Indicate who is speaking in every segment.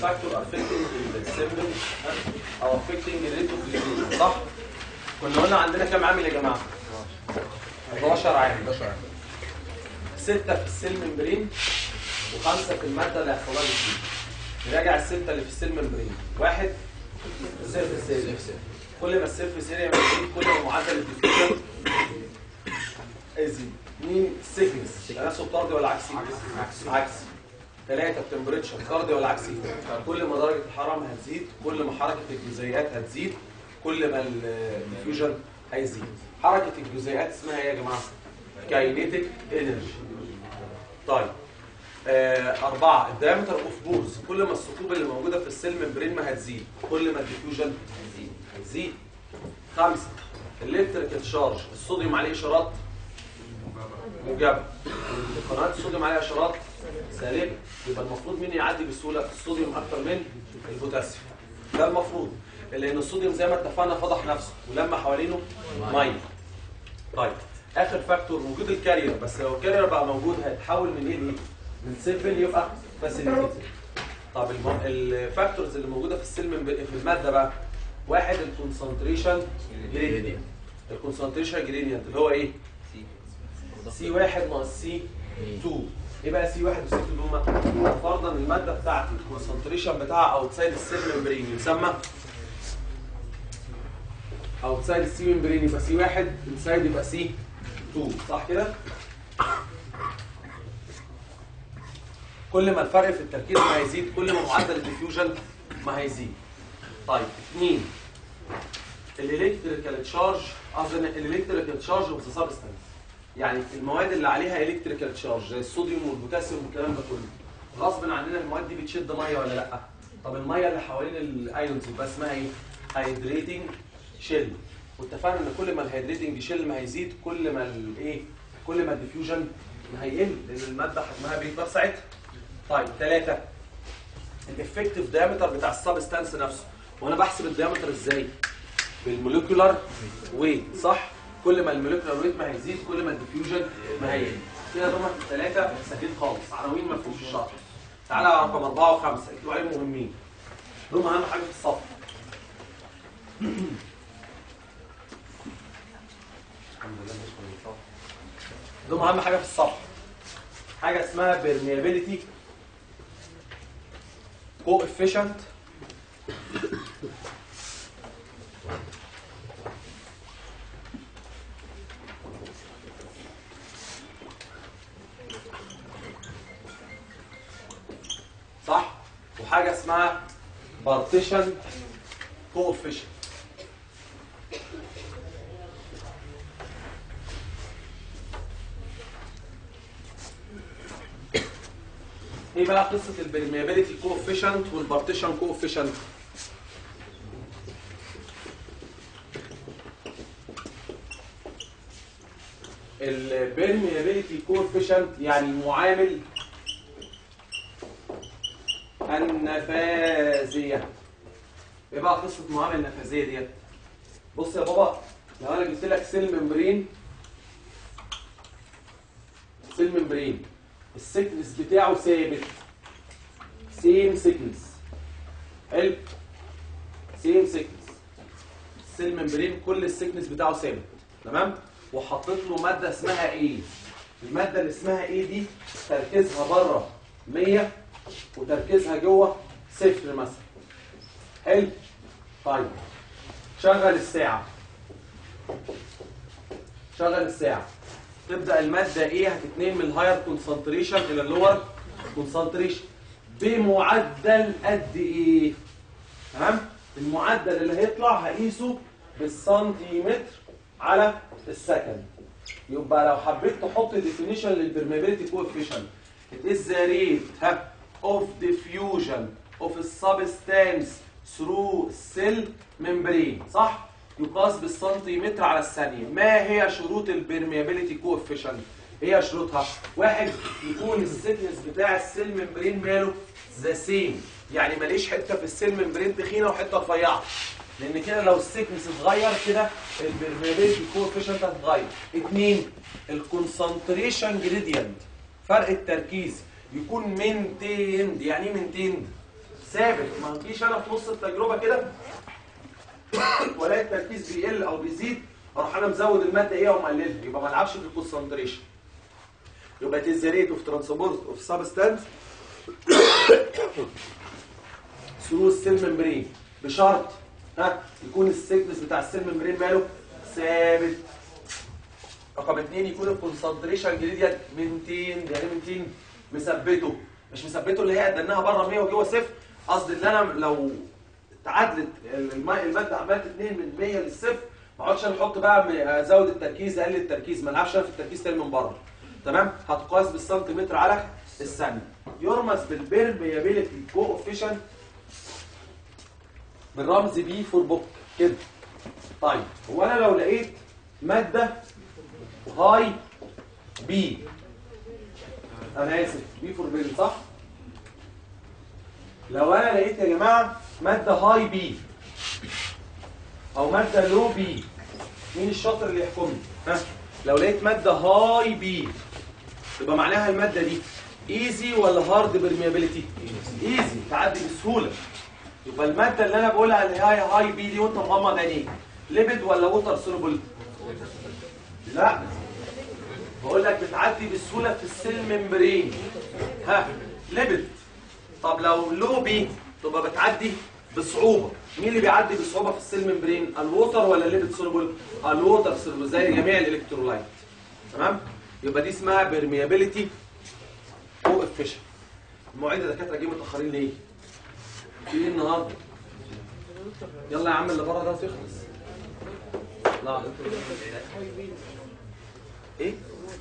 Speaker 1: فاكتور افكتنج السيمبل او افكتنج الريت اوف ديفيوجن صح؟ كنا قلنا عندنا كام عامل يا جماعه؟ 11 عامل
Speaker 2: 11 عام
Speaker 1: ستة في السيل ممبرين وخمسة في المادة اللي هيحصلها بالسيل نراجع الستة اللي في السيل ممبرين واحد السيرفس اريا كل ما السيرفس اريا بيزيد كل ما معدل الديفيوجن يزيد مين السيكنس تناسب طردي ولا عكسي؟ عكسي عكسي ثلاثة التمبريتشر طردي ولا عكسي؟ كل ما درجة الحرارة هتزيد كل ما حركة الجزيئات هتزيد كل ما الديفيوجن هيزيد حركة الجزيئات اسمها ايه يا جماعة؟ كاينيتيك انرجي طيب آه أربعة الدايمتر اوف بورز كل ما الثقوب اللي موجودة في السيل ممبرين ما هتزيد كل ما الديفيوجن هتزيد هتزيد خمسة الالكتريكال شارج الصوديوم عليه إشارات موجبة قناة الصوديوم عليها إشارات سالبة يبقى المفروض مين يعدي بسهولة الصوديوم أكتر من البوتاسيوم ده المفروض لأن الصوديوم زي ما اتفقنا فضح نفسه ولما حوالينه مية طيب اخر فاكتور وجود الكارير بس لو الكارير بقى موجود هيتحول من ايه لايه؟ من سيفل يبقى فاسيليتيتد طب الم- الفاكتورز اللي موجوده في السيل في الماده بقى واحد الكونسنتريشن جريدينت الكونسنتريشن جريدينت اللي هو ايه؟ سي واحد ناقص سي 2 ايه بقى سي واحد وسي 2 هم فرضا الماده بتاعتي الكونسنتريشن بتاعها اوتسايد السيل ممبرين يسمى اوتسايد السي ممبرين يبقى سي واحد انسايد يبقى سي 2 صح كده؟ كل ما الفرق في التركيز ما هيزيد كل ما معدل الديفيوجن ما هيزيد. طيب اثنين الالكتريكال تشارج قصدي الالكتريكال تشارج اوف ذا سبستانس يعني المواد اللي عليها الكتريكال تشارج زي الصوديوم والبوتاسيوم والكلام ده كله غصب عننا المواد دي بتشد ميه ولا لا؟ طب الميه اللي حوالين الايونز يبقى اسمها ايه؟ هيدريتنج شيل واتفقنا ان كل ما الهيدريتنج شيل ما هيزيد كل ما الايه؟ كل ما الديفيوجن ما هيقل لان الماده حجمها بيكبر ساعتها. طيب ثلاثه الافكتيف دايمتر بتاع السبستانس نفسه وانا بحسب الدايمتر ازاي؟ بالموليكولار ويت صح؟ كل ما الموليكولار ويت ما هيزيد كل ما الديفيوجن ما هيقل. كده دول الثلاثه سهلين خالص عناوين ما فيهوش الشرح. تعالى على رقم اربعه وخمسه اكتبوا عليهم مهمين. دول اهم حاجه في الصف. الحمد لله مش كويس. دول اهم حاجه في الصف. حاجه اسمها permeability coefficient صح وحاجه اسمها partition coefficient ايه بقى قصه البرميابيليتي كوفيشنت والبارتيشن كوفيشنت البرميابيليتي كوفيشنت يعني معامل النفاذيه ايه بقى قصه معامل النفاذيه ديت بص يا بابا لو انا جبت لك سيل ممبرين سيل ممبرين السكنس بتاعه ثابت سيم سكنس حلو سيم سكنس السيل ممبرين كل السكنس بتاعه ثابت تمام وحطيت له ماده اسمها ايه الماده اللي اسمها ايه دي تركيزها بره 100 وتركيزها جوه صفر مثلا حلو طيب شغل الساعه شغل الساعه تبدا الماده ايه هتتنقل من الهاير كونسنتريشن الى اللور كونسنتريشن بمعدل قد ايه تمام المعدل اللي هيطلع هقيسه بالسنتيمتر على السكند يبقى لو حبيت تحط ديفينيشن للبرميابيليتي كوفيشنت it is the rate ها of diffusion of a substance through cell membrane صح يقاس بالسنتيمتر على الثانية ما هي شروط البرميابيليتي كوفيشنت هي شروطها واحد يكون السيكنس بتاع السيل ممبرين ماله ذا سيم يعني ماليش حته في السيل ممبرين تخينه وحته رفيعه لان كده لو السيكنس اتغير كده البرميابيليتي كوفيشنت هتتغير اثنين الكونسنتريشن جريدينت فرق التركيز يكون مينتيند يعني ايه مينتيند ثابت ما تجيش انا في نص التجربه كده والاقي التركيز بيقل او بيزيد اروح انا مزود الماده ايه ومقللها يبقى ما العبش في الكونسنتريشن يبقى it is the rate of transport of substance through السيل ممبرين بشرط ها يكون السيكنس بتاع السيل ممبرين ماله ثابت رقم اثنين يكون الكونسنتريشن جريدينت 200 يعني 200 مثبته مش مثبته اللي هي ادناها بره 100 وجوه صفر قصدي ان انا لو تعادلت الماء الماده عملت 2 من 100 للصفر ما اقعدش انا احط بقى ازود التركيز اقلل التركيز ما العبش انا في التركيز تاني من بره تمام هتقاس بالسنتيمتر على الثانيه يرمز بالبيرميابيليتي كوفيشنت بالرمز بي فور بوك كده طيب هو انا لو لقيت ماده هاي بي انا اسف بي فور بيل صح لو انا لقيت يا جماعه ماده هاي بي او ماده لو بي مين الشاطر اللي يحكمني ها لو لقيت ماده هاي بي يبقى معناها الماده دي ايزي ولا هارد برميابيليتي ايزي تعدي بسهوله يبقى الماده اللي انا بقولها اللي هي هاي بي دي وانت مغمض عينيك ليبيد ولا ووتر سولوبل لا بقول لك بتعدي بسهوله في السيل ممبرين ها ليبيد طب لو لو بي تبقى بتعدي بصعوبه مين اللي بيعدي بصعوبه في السيل ممبرين الووتر ولا الليبيد سولوبل الووتر سولوبل زي جميع الالكترولايت تمام يبقى دي اسمها بيرميابيليتي كوفيشنت المواعيد الدكاتره جه متاخرين ليه في ايه النهارده يلا يا عم اللي بره ده تخلص لا ايه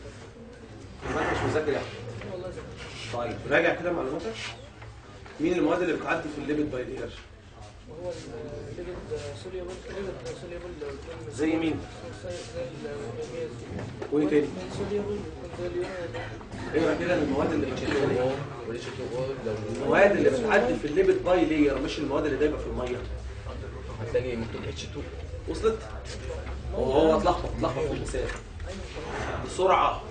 Speaker 1: ما انت مش مذاكر يا احمد طيب راجع كده معلوماتك مين المواد اللي بتعدي في الليبيد باي اير
Speaker 2: هو الليبيد سوليبل ليبيد سوليبل
Speaker 1: زي مين
Speaker 2: زي الجاز
Speaker 1: وايه تاني
Speaker 2: سوليبل زي اليورين
Speaker 1: اقرا كده المواد اللي بتشيل
Speaker 3: وليش لو
Speaker 1: المواد اللي بتعدي في الليبيد باي لير مش المواد اللي دايبه في الميه
Speaker 3: هتلاقي مكتوب اتش 2
Speaker 1: وصلت هو هو اتلخبط اتلخبط في المثال بسرعه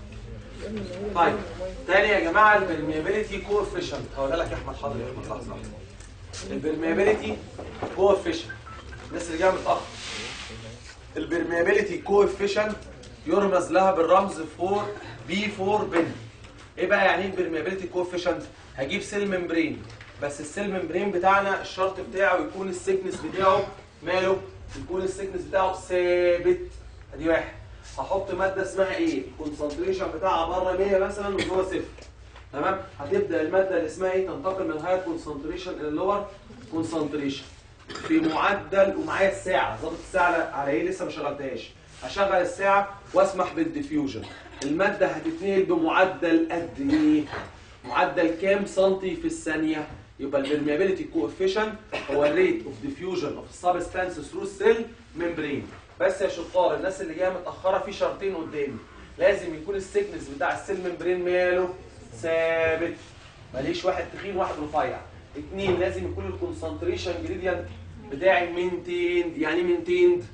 Speaker 1: طيب تاني يا جماعه البرميابيليتي كوفيشنت هقولها لك يا احمد حاضر يا احمد لحظه واحدة. البرميابيليتي كوفيشنت الناس اللي جايه متاخر البرميابيليتي كوفيشنت يرمز لها بالرمز 4 بي 4 بن ايه بقى يعني ايه البرميابيليتي كوفيشنت هجيب سيل ممبرين بس السيل ممبرين بتاعنا الشرط بتاعه يكون السيكنس بتاعه ماله يكون السيكنس بتاعه ثابت ادي واحد هحط ماده اسمها ايه الكونسنتريشن بتاعها بره 100 مثلا وجوه صفر تمام هتبدا الماده اللي اسمها ايه تنتقل من هاير كونسنتريشن الى لور كونسنتريشن في معدل ومعايا الساعه ظابط الساعه على ايه لسه ما شغلتهاش هشغل الساعه واسمح بالديفيوجن الماده هتتنقل بمعدل قد ايه معدل كام سنتي في الثانيه يبقى البرميابيليتي كوفيشن هو الريت اوف ديفيوجن اوف سبستانس ثرو السيل ممبرين بس يا شطار الناس اللي جايه متاخره في شرطين قدامي لازم يكون السيكنس بتاع السيل ممبرين ماله ثابت ماليش واحد تخين واحد رفيع اتنين لازم يكون الكونسنتريشن جريدينت بتاعي مينتيند يعني مينتيند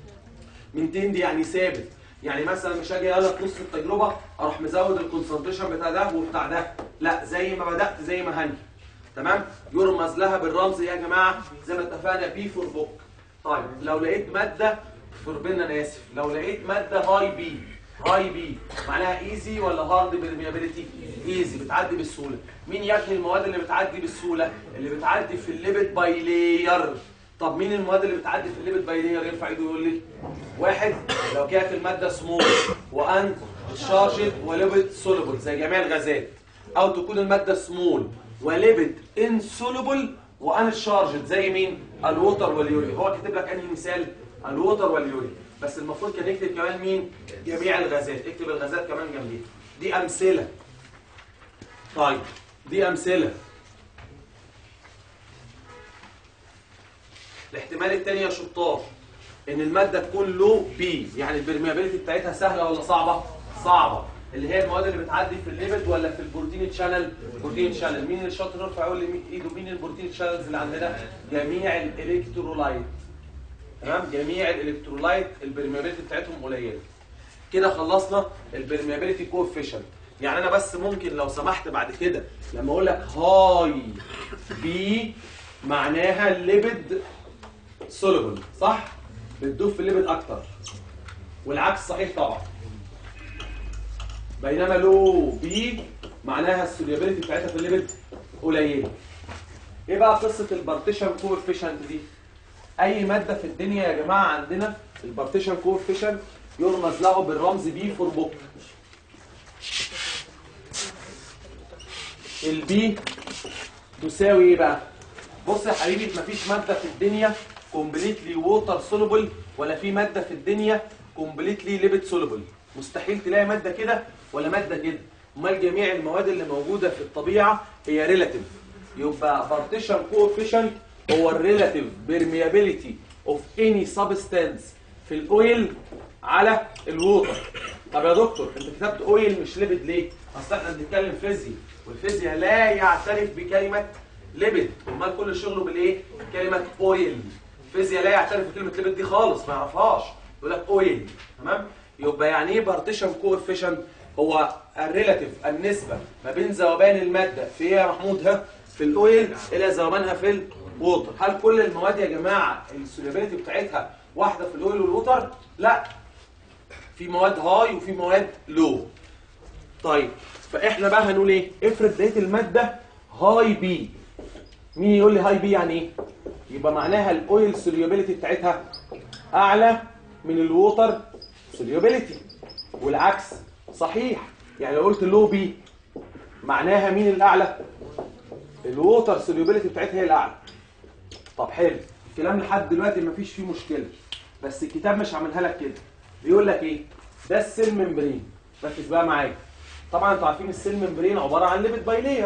Speaker 1: مينتيند يعني ثابت يعني مثلا مش هاجي انا في نص التجربه اروح مزود الكونسنتريشن بتاع ده وبتاع ده لا زي ما بدات زي ما هني تمام يرمز لها بالرمز يا جماعه زي ما اتفقنا بي فور بوك طيب لو لقيت ماده فور بين انا اسف لو لقيت ماده هاي بي هاي بي معناها ايزي ولا هارد برميابيليتي ايزي بتعدي بالسهوله مين يا ابني المواد اللي بتعدي بالسهوله اللي بتعدي في الليبيد باي لاير طب مين المواد اللي بتعدي في الليبيد باي لاير يرفع ايده ويقول لي واحد لو كانت الماده سمول وان شارجد وليبيد سوليبل زي جميع الغازات او تكون الماده سمول وليبيد انسوليبل وان شارجد زي مين الووتر واليوري هو كاتب لك انهي مثال الووتر واليوري بس المفروض كان يكتب كمان مين جميع الغازات اكتب الغازات كمان جنبيها دي امثله طيب دي امثله الاحتمال الثاني يا شطار ان الماده تكون لو بي يعني البرميابيليتي بتاعتها سهله ولا صعبه صعبه اللي هي المواد اللي بتعدي في الليبيد ولا في البروتين تشانل بروتين شانل مين اللي شاطر يرفع يقول لي مين ايده مين البروتين شانلز اللي عندنا جميع الالكترولايت تمام جميع الالكترولايت البرميابيليتي بتاعتهم قليله كده خلصنا البرميابيليتي كوفيشنت يعني انا بس ممكن لو سمحت بعد كده لما اقول لك هاي بي معناها الليبد سوليبل صح بتدوب في الليبد اكتر والعكس صحيح طبعا بينما لو بي معناها السوليابيلتي بتاعتها في الليبد قليله ايه بقى قصه البارتيشن كوفيشنت دي اي ماده في الدنيا يا جماعه عندنا البارتيشن كوفيشنت يرمز له بالرمز بي فور بوك البي تساوي ايه بقى بص يا حبيبي مفيش ماده في الدنيا كومبليتلي ووتر سولوبل ولا في ماده في الدنيا كومبليتلي ليبيد سولوبل مستحيل تلاقي ماده كده ولا ماده كده امال جميع المواد اللي موجوده في الطبيعه هي ريلاتيف يبقى بارتيشن كوفيشنت هو الريلاتيف بيرميابيليتي اوف اني سبستانس في الاويل على الووتر طب يا دكتور انت كتبت اويل مش ليبيد ليه اصل احنا بنتكلم فيزياء والفيزياء لا يعترف بكلمه ليبيد امال كل شغله بالايه كلمه اويل الفيزياء لا يعترف بكلمه ليبيد دي خالص ما يعرفهاش يقول لك اويل تمام يبقى يعني ايه بارتيشن كوفيشنت هو الريلاتيف النسبه ما بين ذوبان الماده في ايه يا محمود ها في الاويل الى ذوبانها في الووتر هل كل المواد يا جماعه السوليبيليتي بتاعتها واحده في الاويل والووتر لا في مواد هاي وفي مواد لو طيب فاحنا بقى هنقول ايه افرض لقيت الماده هاي بي مين يقول لي هاي بي يعني ايه يبقى معناها الاويل سوليوبيليتي بتاعتها اعلى من الووتر سوليوبيليتي والعكس صحيح يعني لو قلت لو بي معناها مين الاعلى الووتر سوليوبيليتي بتاعتها هي الاعلى طب حلو الكلام لحد دلوقتي مفيش فيه مشكله بس الكتاب مش عاملها لك كده بيقول لك ايه ده السيل ممبرين ركز بقى معايا طبعا انتوا عارفين السيل ممبرين عباره عن ليبيد بايلير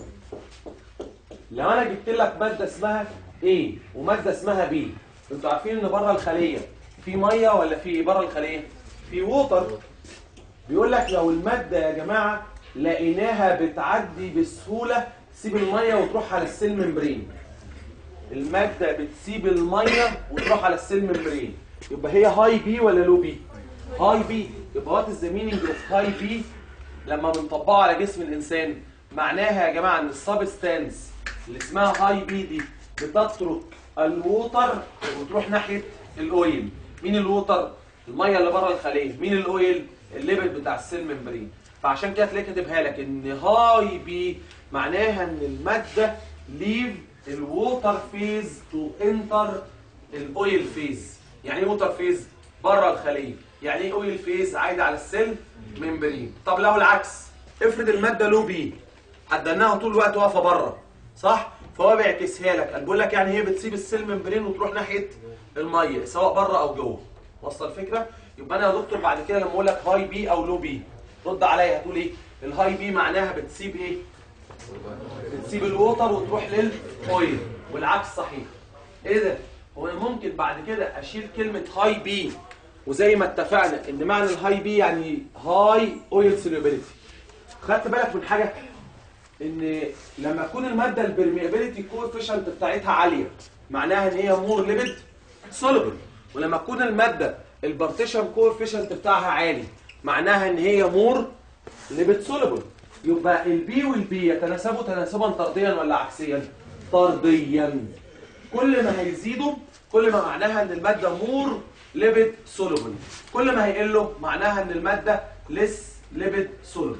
Speaker 1: لو انا جبت لك ماده اسمها A وماده اسمها B انتوا عارفين ان بره الخليه في ميه ولا في بره الخليه في ووتر بيقول لك لو الماده يا جماعه لقيناها بتعدي بسهوله سيب الميه وتروح على السيل ممبرين الماده بتسيب الميه وتروح على السيل ممبرين يبقى هي هاي بي ولا لو بي هاي بي يبقى وات از ذا مينينج اوف هاي بي لما بنطبقها على جسم الانسان معناها يا جماعه ان السبستانس اللي اسمها هاي بي دي بتترك الووتر وتروح ناحيه الاويل مين الووتر الميه اللي بره الخليه مين الاويل الليبل بتاع السيل ممبرين فعشان كده تلاقي كاتبها لك ان هاي بي معناها ان الماده ليف الووتر فيز تو انتر الاويل فيز يعني ايه ووتر فيز بره الخليه يعني ايه اويل فيز عايده على السيل ممبرين طب لو العكس افرض الماده لو بي عدلناها طول الوقت واقفه بره صح فهو بيعكسها لك قال بيقول لك يعني هي بتسيب السيل ممبرين وتروح ناحيه الميه سواء بره او جوه وصل الفكره يبقى انا يا دكتور بعد كده لما اقول لك هاي بي او لو بي رد عليا هتقول ايه الهاي بي معناها بتسيب ايه بتسيب الووتر وتروح للاويل والعكس صحيح ايه ده هو انا ممكن بعد كده اشيل كلمه هاي بي وزي ما اتفقنا ان معنى الهاي بي يعني هاي اويل سوليبيليتي خدت بالك من حاجه ان لما تكون الماده البرميابيليتي كوفيشنت بتاعتها عاليه معناها ان هي مور ليبيد سوليبل ولما تكون الماده البارتيشن كوفيشنت بتاعها عالي معناها ان هي مور ليبيد سوليبل يبقى البي والبي يتناسبوا تناسبا طرديا ولا عكسيا طرديا كل ما هيزيدوا كل ما معناها ان الماده مور ليبيد سوليبل كل ما هيقلوا معناها ان الماده ليس ليبيد سوليبل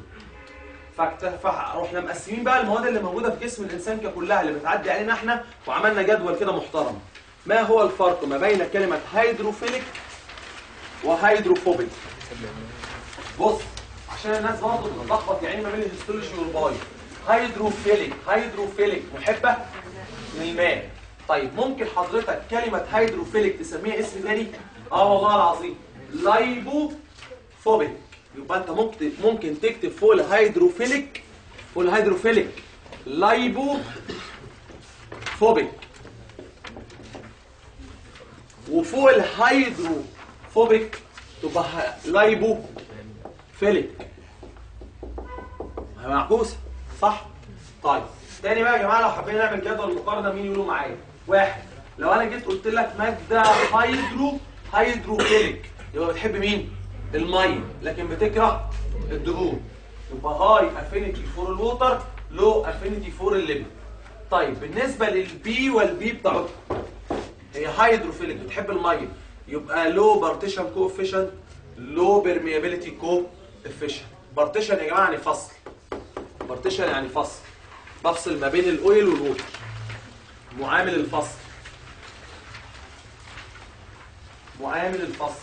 Speaker 1: فاحنا مقسمين بقى المواد اللي موجوده في جسم الانسان ككلها اللي بتعدي علينا احنا وعملنا جدول كده محترم ما هو الفرق ما بين كلمه هيدروفيليك وهيدروفوبيك بص عشان الناس برضه بتتلخبط يعني ما بين الهيستولوجي والباي هيدروفيليك هيدروفيليك محبه للماء طيب ممكن حضرتك كلمه هيدروفيليك تسميها اسم تاني اه والله العظيم لايبوفوبيك يبقى انت ممكن ممكن تكتب فوق الهيدروفيليك فوق الهيدروفيليك لايبو فوبيك وفوق الهيدروفوبيك تبقى ه- لايبو فيليك هي معكوسه صح طيب تاني بقى يا جماعه لو حابين نعمل جدول مقارنه مين يقولوا معايا واحد لو انا جيت قلت لك ماده هيدرو هيدروفيليك يبقى بتحب مين الميه لكن بتكره الدهون يبقى هاي افينيتي فور الووتر لو افينيتي فور الليبيد طيب بالنسبه للبي والبي بتاعتها هي هايدروفيليك بتحب الميه يبقى لو بارتيشن كوفيشنت لو بيرميابيليتي كو افيشنت بارتيشن يا جماعه يعني فصل بارتيشن يعني فصل بفصل ما بين الاويل والووتر معامل الفصل معامل الفصل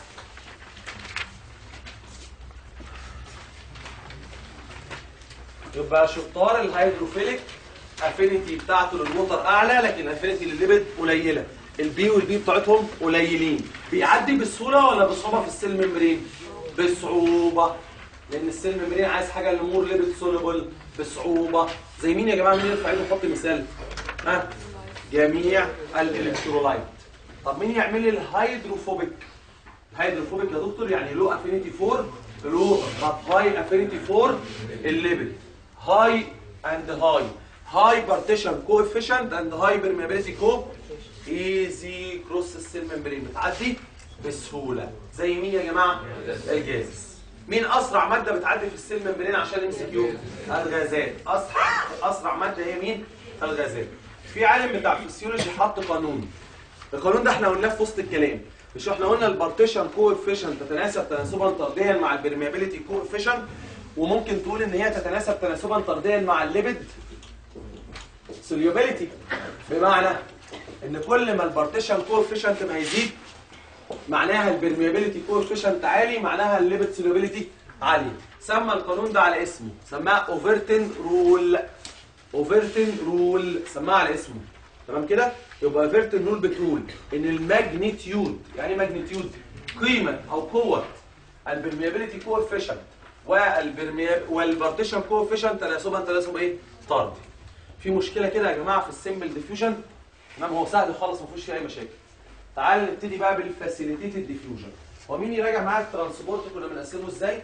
Speaker 1: يبقى شطار الهيدروفيليك افينيتي بتاعته للوتر اعلى لكن افينيتي للليبيد قليله البي والبي بتاعتهم قليلين بيعدي بسهوله ولا بصعوبه في السيل ممبرين بصعوبه لان السيل ممبرين عايز حاجه لمور ليبيد سوليبل بصعوبه زي مين يا جماعه مين يرفع ايده يحط مثال ها جميع الالكترولايت طب مين يعمل لي الهيدروفوبيك هيدروفوبيك يا دكتور يعني لو افينيتي فور لو but high affinity for الليبيد high and high high partition coefficient and high permeability co easy cross السيل ممبرين بتعدي بسهوله زي مين يا جماعه الجاز مين اسرع ماده بتعدي في السيل ممبرين عشان ام سي كيو الغازات اسرع اسرع ماده هي مين الغازات في عالم بتاع فيسيولوجي حط قانون القانون ده احنا قلناه في وسط الكلام مش احنا قلنا البارتيشن كوفيشنت تتناسب تناسبا طرديا مع البرميابيليتي كوفيشنت وممكن تقول ان هي تتناسب تناسبا طرديا مع الليبيد سوليوبيليتي بمعنى ان كل ما البارتيشن كوفيشنت ما يزيد معناها البرميابيليتي كوفيشنت عالي معناها الليبيد سوليوبيليتي عاليه سمى القانون ده على اسمه سماه اوفرتن رول اوفرتن رول سماه على اسمه تمام كده يبقى فيرتن رول بتقول ان الماجنتيود يعني ماجنتيود قيمه او قوه البرميابيليتي كوفيشنت والبرمياب والبارتيشن كوفيشنت تناسبا تناسب ايه طردي في مشكله كده يا جماعه في السمبل ديفيوجن تمام هو سهل خالص ما فيهوش فيه اي مشاكل تعال نبتدي بقى بالفاسيليتيتد ديفيوجن هو مين يراجع معايا الترانسبورت كنا بنقسمه ازاي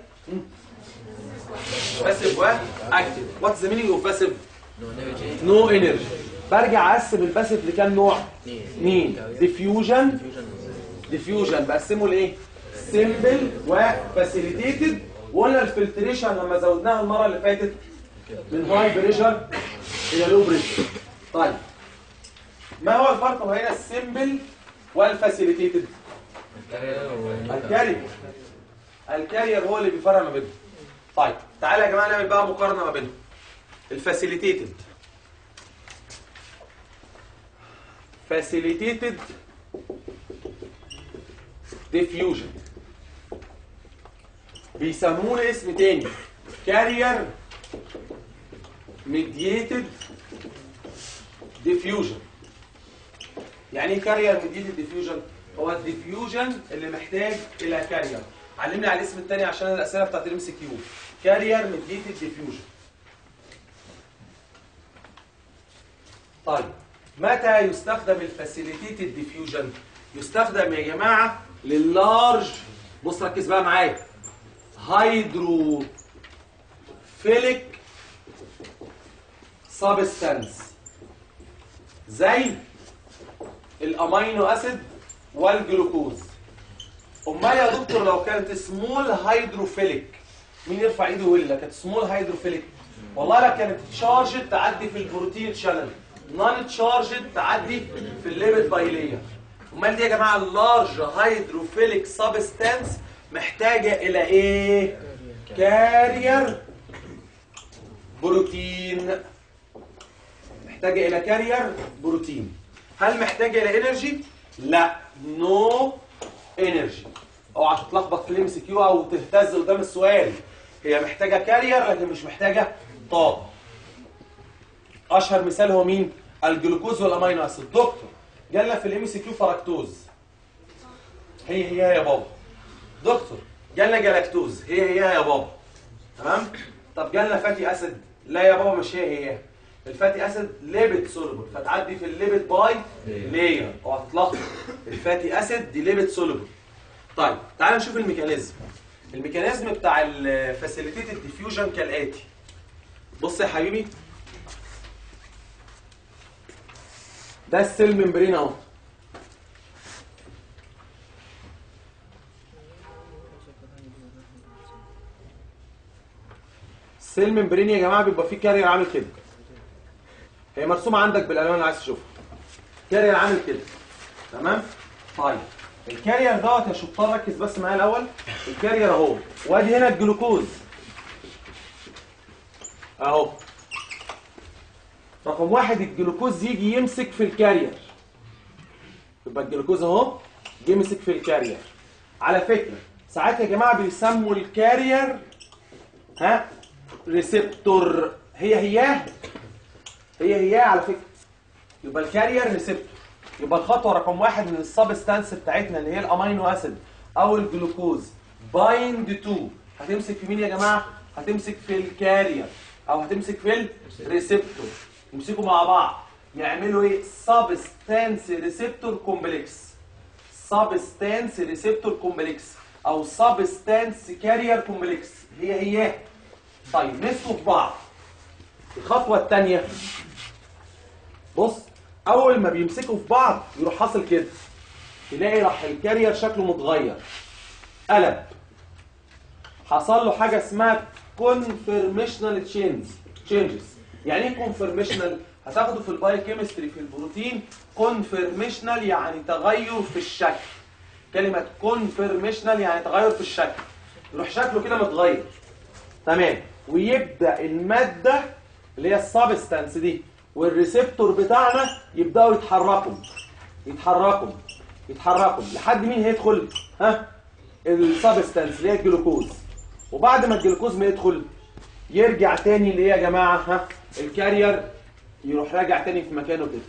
Speaker 1: باسيف واكتف واتس ذا مينينج اوف باسيف نو انرجي برجع اقسم الباسيف لكام نوع مين ديفيوجن ديفيوجن بقسمه لايه سيمبل وفاسيليتيتد وقلنا الفلتريشن لما زودناها المره اللي فاتت من هاي بريشر الى لو بريشر طيب ما هو الفرق بين السيمبل والفاسيليتيتد الكارير الكارير هو اللي بيفرق ما بينهم طيب تعالى يا جماعه نعمل بقى مقارنه ما بينهم الفاسيليتيتد facilitated diffusion بيسموه له اسم تاني carrier mediated diffusion يعني ايه carrier mediated diffusion هو الديفيوجن اللي محتاج الى كارير علمني على الاسم التاني عشان الاسئله بتاعت الام سي كيو كارير ميديتد ديفيوجن طيب متى يستخدم الفاسيليتيتد ديفيوجن يستخدم يا جماعه لللارج بص ركز بقى معايا هيدروفيليك سبستانس زي الامينو اسيد والجلوكوز امال يا دكتور لو كانت سمول هيدروفيليك مين يرفع ايده ويقول لك كانت سمول هيدروفيليك والله لا كانت تشارجد تعدي في البروتين شانل نون تشارجد تعدي في الليبيد بايلير امال دي يا جماعه اللارج هيدروفيليك سبستانس محتاجه الى ايه كارير بروتين محتاجه الى كارير بروتين هل محتاجه الى انرجي لا نو انرجي اوعى تتلخبط في الام سي كيو او تهتز قدام السؤال هي محتاجه كارير لكن مش محتاجه طاقه اشهر مثال هو مين الجلوكوز والامينو اسيد دكتور جالنا في الام سي كيو فركتوز هي هي يا بابا دكتور جالنا جلاكتوز هي هي يا بابا تمام طب جالنا فاتي اسيد لا يا بابا مش هي هي الفاتي اسيد ليبيد سوليبل فتعدي في الليبيد باي لاير اوعى تتلخبط الفاتي اسيد دي ليبيد سوليبل طيب تعال نشوف الميكانيزم الميكانيزم بتاع الفاسيليتيتد ديفيوجن كالاتي بص يا حبيبي ده السيل ممبرين اهو سيل ممبرين يا جماعه بيبقى فيه كارير عامل كده هي مرسومه عندك بالالوان اللي عايز تشوفها كارير عامل كده تمام طيب الكارير دوت يا شطار ركز بس معايا الاول الكارير اهو وادي هنا الجلوكوز اهو رقم واحد الجلوكوز يجي يمسك في الكارير يبقى الجلوكوز اهو جه مسك في الكارير على فكره ساعات يا جماعه بيسموا الكارير ها ريسبتور هي هياه هي هياه على فكره يبقى الكارير ريسبتور يبقى الخطوه رقم واحد من السبستانس بتاعتنا اللي هي الامينو اسيد او الجلوكوز بايند تو هتمسك في مين يا جماعه هتمسك في الكارير او هتمسك في الريسبتور يمسكوا مع بعض يعملوا ايه سبستانس ريسبتور كومبلكس سبستانس ريسبتور كومبلكس او سبستانس كارير كومبلكس هي هي طيب مسكوا في بعض الخطوه الثانيه بص اول ما بيمسكوا في بعض يروح حاصل كده تلاقي راح الكارير شكله متغير قلب حصل له حاجه اسمها كونفرميشنال تشينج تشينجز يعني ايه كونفرميشنال هتاخده في البايوكيمستري في البروتين كونفرميشنال يعني تغير في الشكل كلمه كونفرميشنال يعني تغير في الشكل يروح شكله كده متغير تمام ويبدا الماده اللي هي السبستانس دي والريسبتور بتاعنا يبداوا يتحركوا يتحركوا يتحركوا لحد مين هيدخل ها السبستانس اللي هي الجلوكوز وبعد ما الجلوكوز ما يدخل يرجع تاني اللي هي يا جماعه ها الكارير يروح راجع تاني في مكانه كده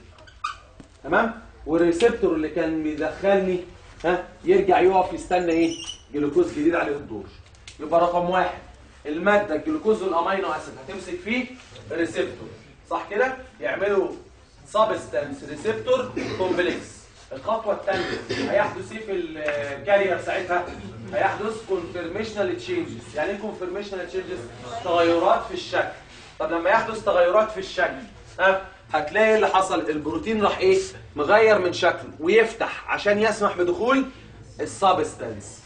Speaker 1: تمام والريسبتور اللي كان بيدخلني ها يرجع يقف يستنى ايه جلوكوز جديد عليه الدور يبقى رقم واحد الماده الجلوكوز والامينو اسيد هتمسك فيه ريسبتور صح كده يعملوا سبستانس ريسبتور كومبلكس الخطوه الثانيه هيحدث ايه في الكارير ساعتها هيحدث كونفرميشنال تشينجز يعني ايه كونفرميشنال تشينجز تغيرات في الشكل طب لما يحدث تغيرات في الشكل ها هتلاقي اللي حصل البروتين راح ايه مغير من شكله ويفتح عشان يسمح بدخول السبستانس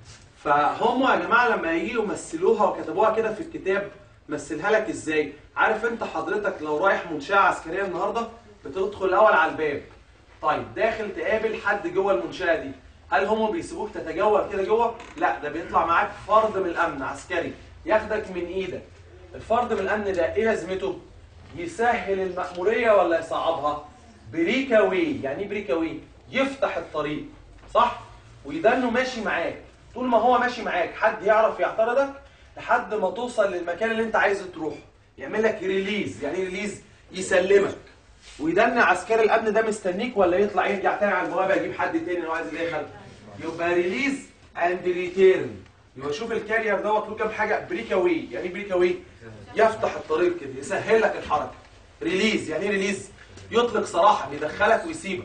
Speaker 1: فهم يا جماعه لما يجوا يمثلوها وكتبوها كده في الكتاب مثلها لك ازاي عارف انت حضرتك لو رايح منشاه عسكريه النهارده بتدخل الاول على الباب طيب داخل تقابل حد جوه المنشاه دي هل هم بيسيبوك تتجول كده جوه لا ده بيطلع معاك فرد من الامن عسكري ياخدك من ايدك الفرد من الامن ده ايه لازمته يسهل المأمورية ولا يصعبها بريكا واي يعني ايه بريكا واي يفتح الطريق صح ويدنه ماشي معاك طول ما هو ماشي معاك حد يعرف يعترضك لحد ما توصل للمكان اللي انت عايز تروح يعمل لك ريليز يعني ايه ريليز يسلمك ويدن عسكري الامن ده مستنيك ولا يطلع يرجع تاني على البوابه يجيب حد تاني لو عايز يدخل يبقى ريليز اند ريتيرن يبقى شوف الكارير دوت له كام حاجه بريكا واي يعني ايه بريكا واي يفتح الطريق كده يسهل لك الحركه ريليز يعني ايه ريليز يطلق سراحا يدخلك ويسيبك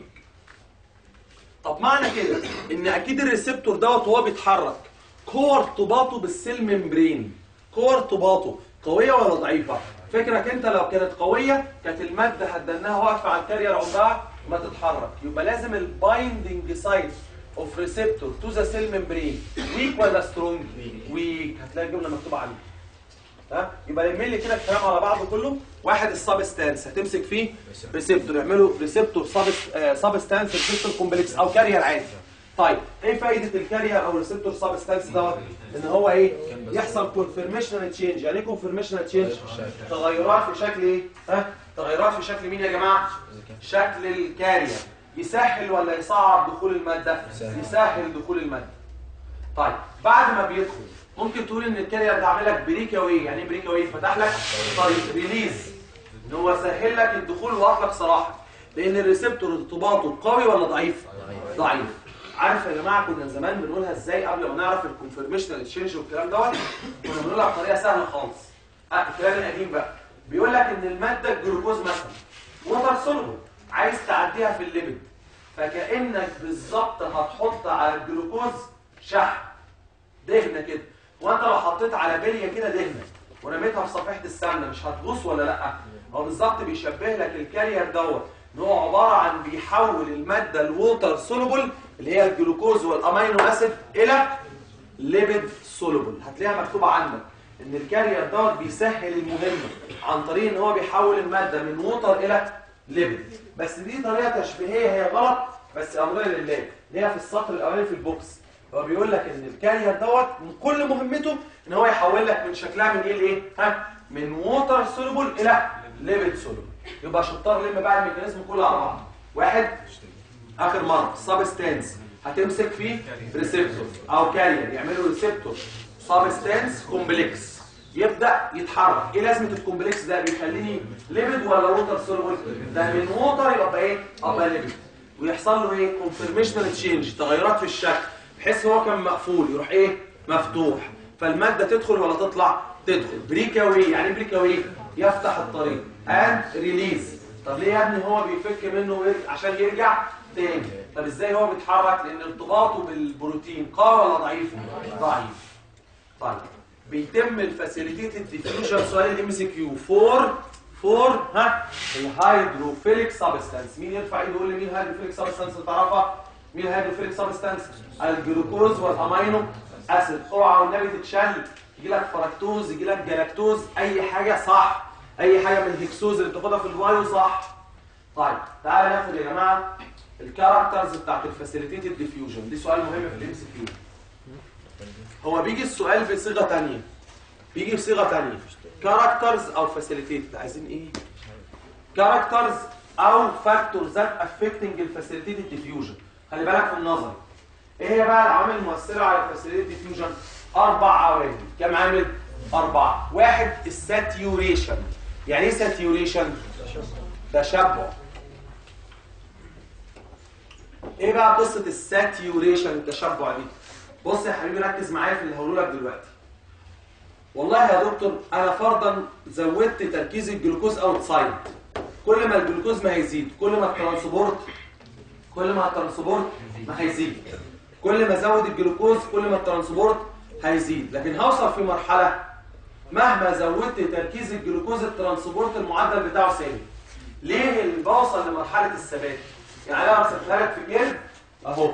Speaker 1: طب معنى كده ان اكيد الريسبتور دوت وهو بيتحرك قوه ارتباطه بالسيل ممبرين قوه ارتباطه قويه ولا ضعيفه فكرك انت لو كانت قويه كانت الماده هتدناها واقفه على الكارير عمرها ما تتحرك يبقى لازم البايندنج سايت اوف ريسبتور تو ذا سيل ممبرين ويك ولا سترونج ويك هتلاقي الجمله مكتوبه عليه ها يبقى لم لي كده الكلام على بعضه كله واحد السبستانس هتمسك فيه ريسبتور يعملوا ريسبتور سبستانس ريسبتور كومبلكس او كارير عادي طيب ايه فايده الكارير او الريسبتور سبستانس دوت ان هو ايه يحصل كونفرميشنال تشينج يعني ايه كونفرميشنال تشينج تغيرات في شكل ايه ها تغيرات في شكل مين يا جماعه شكل الكارير يسهل ولا يصعب دخول الماده يسهل دخول الماده طيب بعد ما بيدخل ممكن تقول ان الكارير ده عامل لك بريكا واي يعني ايه بريكا واي فتح لك طريق ريليز ان هو سهل لك الدخول واطلق صراحه لان الريسبتور ارتباطه قوي ولا ضعيف ضعيف عارف يا جماعه كنا زمان بنقولها ازاي قبل ما نعرف الكونفرميشنال تشينج والكلام دوت كنا بنقولها بطريقه سهله خالص اه الكلام القديم بقى بيقول لك ان الماده الجلوكوز مثلا ووتر سولبل عايز تعديها في الليبيد فكانك بالظبط هتحط على الجلوكوز شحم دهنه كده وانت لو حطيت على بليه كده دهنه ورميتها في صفيحه السمنه مش هتغوص ولا لا هو بالظبط بيشبه لك الكارير دوت ان هو عباره عن بيحول الماده الووتر سولوبل اللي هي الجلوكوز والامينو اسيد الى ليبيد سولوبل هتلاقيها مكتوبه عندك ان الكارير دوت بيسهل المهمه عن طريق ان هو بيحول الماده من ووتر الى ليبيد بس دي طريقه تشبيهيه هي غلط بس امرنا لله اللي هي في السطر الاولاني في البوكس هو بيقول لك ان الكارير دوت من كل مهمته ان هو يحول لك من شكلها من ايه لايه ها من ووتر سولوبل الى ليبيد سولوبل يبقى شطار لم بقى الميكانيزم كله على بعض واحد اخر مره سبستانس هتمسك فيه ريسبتور او كارير يعملوا ريسبتور سبستانس كومبلكس يبدا يتحرك ايه لازمه الكومبلكس ده بيخليني ليبيد ولا ووتر سولوبل ده من ووتر يبقى ايه ابقى ليبيد ويحصل له ايه كونفرميشنال تشينج تغيرات في الشكل بحيث هو كان مقفول يروح ايه مفتوح فالماده تدخل ولا تطلع تدخل بريكاوي يعني بريكاوي يفتح الطريق اند ريليز طب ليه يا ابني هو بيفك منه ويرجع عشان يرجع تاني طب ازاي هو بيتحرك لان ارتباطه بالبروتين قوي ولا ضعيف ضعيف طيب بيتم الفاسيليتيتد ديفيوجن سؤال الام سي كيو فور فور ها الهيدروفيليك سبستانس مين يرفع ايده يقول لي مين الهيدروفيليك سبستانس تعرفها مين الهيدروفيليك سبستانس الجلوكوز والامينو اسيد اوعى والنبي تتشل يجي لك فركتوز يجي لك جلاكتوز اي حاجه صح اي حاجه من الهكسوز اللي بتاخدها في البايو صح طيب تعالى ناخد يا جماعه الكاركترز بتاعت الفاسيليتيتد ديفيوجن دي سؤال مهم في الام سي كيو هو بيجي السؤال بصيغه ثانيه بيجي بصيغه ثانيه كاركترز او فاسيليتيتد عايزين ايه كاركترز او فاكتورز ذات افكتنج الفاسيليتيتد ديفيوجن خلي بالك في النظر ايه هي بقى العوامل المؤثره على الفاسيليتيتد ديفيوجن اربع عوامل كم عامل اربعه واحد الساتيوريشن يعني ايه ساتيوريشن تشبع ايه بقى قصه الساتيوريشن التشبع دي بص يا حبيبي ركز معايا في اللي هقوله لك دلوقتي والله يا دكتور انا فرضا زودت تركيز الجلوكوز اوتسايد كل ما الجلوكوز ما هيزيد كل ما الترانسبورت كل ما الترانسبورت ما هيزيد كل ما ازود الجلوكوز كل ما الترانسبورت هيزيد لكن هوصل في مرحله مهما زودت تركيز الجلوكوز الترانسبورت المعدل بتاعه ثابت ليه اللي بوصل لمرحله الثبات يعني انا رسمتها لك في جلد اهو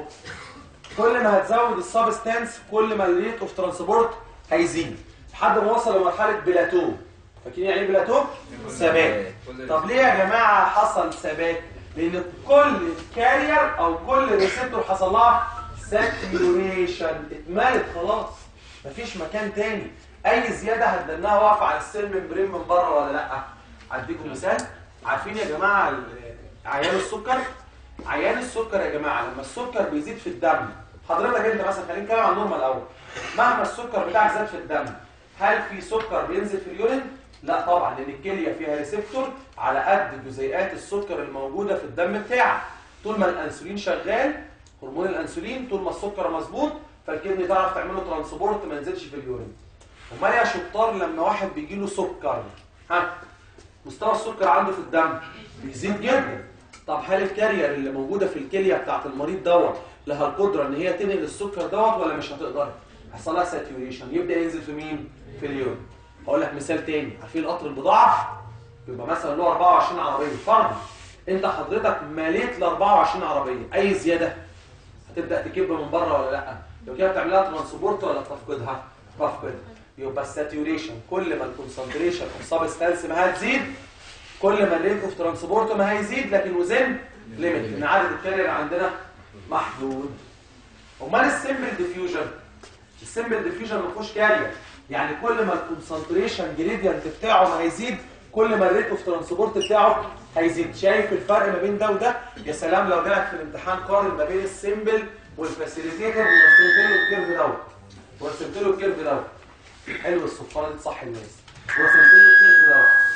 Speaker 1: كل ما هتزود السبستانس كل ما الريت اوف ترانسبورت هيزيد لحد ما وصل لمرحله بلاتو فاكرين يعني ايه بلاتو ثبات طب ليه يا جماعه حصل ثبات لان كل كارير او كل ريسبتور حصل لها ساتيوريشن اتملت خلاص مفيش مكان تاني اي زياده هتدناها واقفه على السيل ممبرين من بره ولا لا اديكم مثال عارفين يا جماعه ال- عيان السكر عيان السكر يا جماعه لما السكر بيزيد في الدم حضرتك انت مثلا خلينا نتكلم عن النورمال الاول مهما السكر بتاعك زاد في الدم هل في سكر بينزل في اليورين لا طبعا لان الكليه فيها ريسبتور على قد جزيئات السكر الموجوده في الدم بتاعك طول ما الانسولين شغال هرمون الانسولين طول ما السكر مظبوط فالكدني تعرف تعمله ترانسبورت ما ينزلش في اليورين امال يا شطار لما واحد بيجي له سكر ها مستوى السكر عنده في الدم بيزيد جدا طب هل الكارير اللي موجوده في الكليه بتاعت المريض دوت لها القدره ان هي تنقل السكر دوت ولا مش هتقدر هيحصل لها ساتيوريشن يبدا ينزل في مين في اليورين اقول لك مثال تاني عارفين القطر البضاعه يبقى مثلا له 24 عربيه فرض انت حضرتك مليت ل 24 عربيه اي زياده هتبدا تكب من بره ولا لا لو كده بتعملها ترانسبورت ولا تفقدها تفقدها يبقى الساتيوريشن كل ما الكونسنتريشن اوف سبستانس ما هتزيد كل ما الريت اوف ترانسبورت ما هيزيد لكن وزن ليميت ان عدد الكارير عندنا محدود امال السمبل ديفيوجن السمبل ديفيوجن ما فيهوش كارير يعني كل ما الكونسنتريشن جريدينت بتاعه ما هيزيد كل ما الريت اوف ترانسبورت بتاعه هيزيد شايف الفرق ما بين ده وده يا سلام لو جالك في الامتحان قارن ما بين السمبل والفاسيليتيتور ورسمت له الكيرف دوت ورسمت له الكيرف دوت حلو الصفاره دي تصح الناس ورسمت له الكيرف دوت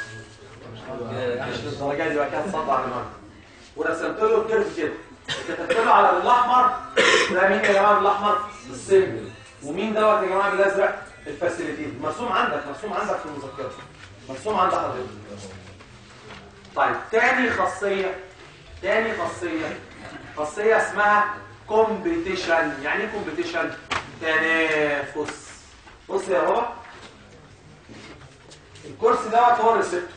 Speaker 1: مش للدرجه دي بقى كده تصدع دماغك ورسمت له الكيرف كده كتبت له على الاحمر ده مين يا جماعه الاحمر السمبل ومين دوت يا جماعه بالازرق الفاسيليتيت مرسوم عندك مرسوم عندك في المذكره مرسوم عند حضرتك طيب تاني خاصيه تاني خاصيه خاصيه اسمها كومبيتيشن يعني ايه كومبيتيشن تنافس بص يا بابا الكرسي دوت هو الريسبتور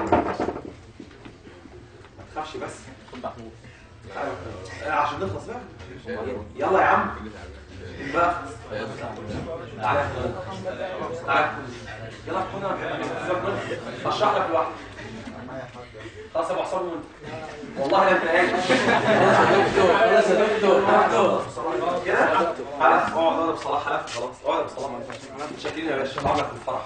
Speaker 1: ما تخافش بس آه، عشان نخلص بقى يلا يا عم بقى تعالى تعالى يلا خدنا اشرح لك لوحدي خلاص يا ابو حسام وانت والله لا انت قايل
Speaker 3: خلاص يا دكتور
Speaker 1: كده خلاص اقعد اقعد بصلاح خلاص خلاص اقعد بصلاح متشكرين يا باشا طعمك في الفرح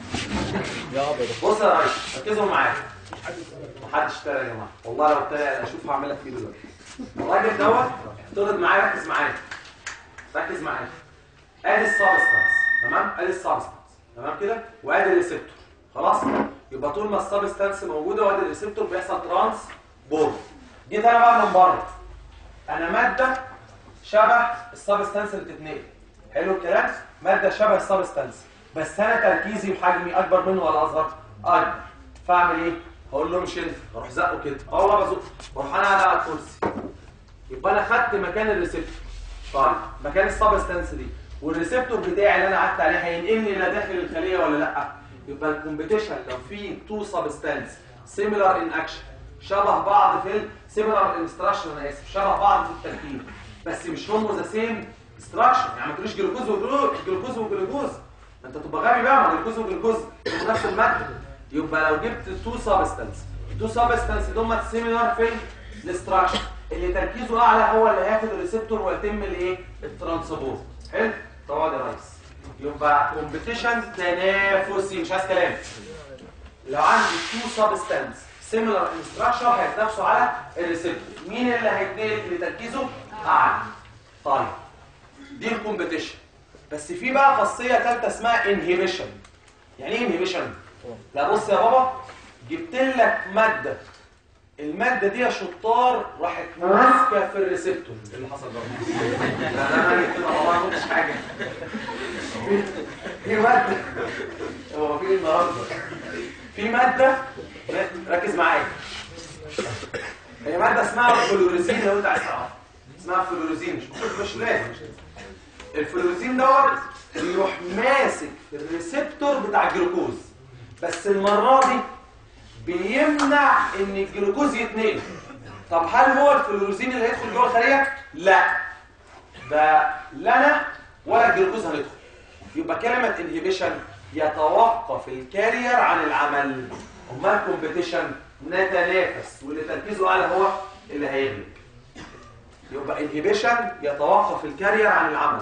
Speaker 3: يا ابيض
Speaker 1: بص يا ريس ركزوا معايا محدش اشترى يا جماعه والله لو ابتدى انا اشوف هعمل لك فيه دلوقتي الراجل دوت افترض معايا ركز معايا ركز معايا ادي السبستانس تمام ادي السبستانس تمام كده وادي الريسبتور خلاص يبقى طول ما السبستانس موجوده وادي الريسبتور بيحصل ترانس بورد جيت انا بقى من بره انا ماده شبه السبستانس اللي بتتنقل حلو الكلام ماده شبه السبستانس بس انا تركيزي وحجمي اكبر منه ولا اصغر اكبر فاعمل ايه هقول له مش انت اروح زقه كده اه والله بزقه واروح انا قاعد على الكرسي يبقى انا خدت مكان الريسبتور طيب مكان السبستانس دي والريسبتور بتاعي اللي انا قعدت عليه هينقلني الى داخل الخليه ولا لا يبقى الكومبيتيشن لو في تو سبستانس سيميلار ان اكشن شبه بعض في سيميلار انستراكشن انا اسف شبه بعض في التركيب بس مش هم ذا سيم استراكشن يعني ما تقوليش جلوكوز وجلوكوز وجلوكوز انت تبقى غبي بقى ما جلوكوز وجلوكوز هم نفس الماده يبقى لو جبت تو سبستانس التو سبستانس دول سيميلار في الاستراكشر اللي تركيزه اعلى هو اللي هياخد الريسبتور ويتم الايه الترانسبورت حلو طبعا يا ريس يبقى كومبيتيشن تنافسي مش عايز كلام لو عندي تو سبستانس سيميلار ان ستراكشر هيتنافسوا على الريسبتور مين اللي هيتنقل اللي تركيزه اعلى طيب دي الكومبيتيشن بس في بقى خاصيه ثالثه اسمها انهيبيشن يعني ايه انهيبيشن لا بص يا بابا جبت لك ماده الماده دي يا شطار راحت ماسكه في الريسبتور إيه اللي حصل بقى لا لا انا كده والله ما قلتش حاجه في- في ماده هو في إيه النهارده في ماده ركز معايا هي ماده اسمها الفلوريزين لو انت عايز تعرفها اسمها فلوريزين مش مش لازم الفلوريزين دوت بيروح ماسك في الريسبتور بتاع الجلوكوز بس المره دي بيمنع ان الجلوكوز يتنقل طب هل هو الفلوروزين اللي هيدخل جوه الخليه لا ده لا انا ولا الجلوكوز هندخل يبقى كلمه انهيبيشن يتوقف الكارير عن العمل امال كومبيتيشن نتنافس واللي تركيزه اعلى هو اللي هيغلب يبقى انهيبيشن يتوقف الكارير عن العمل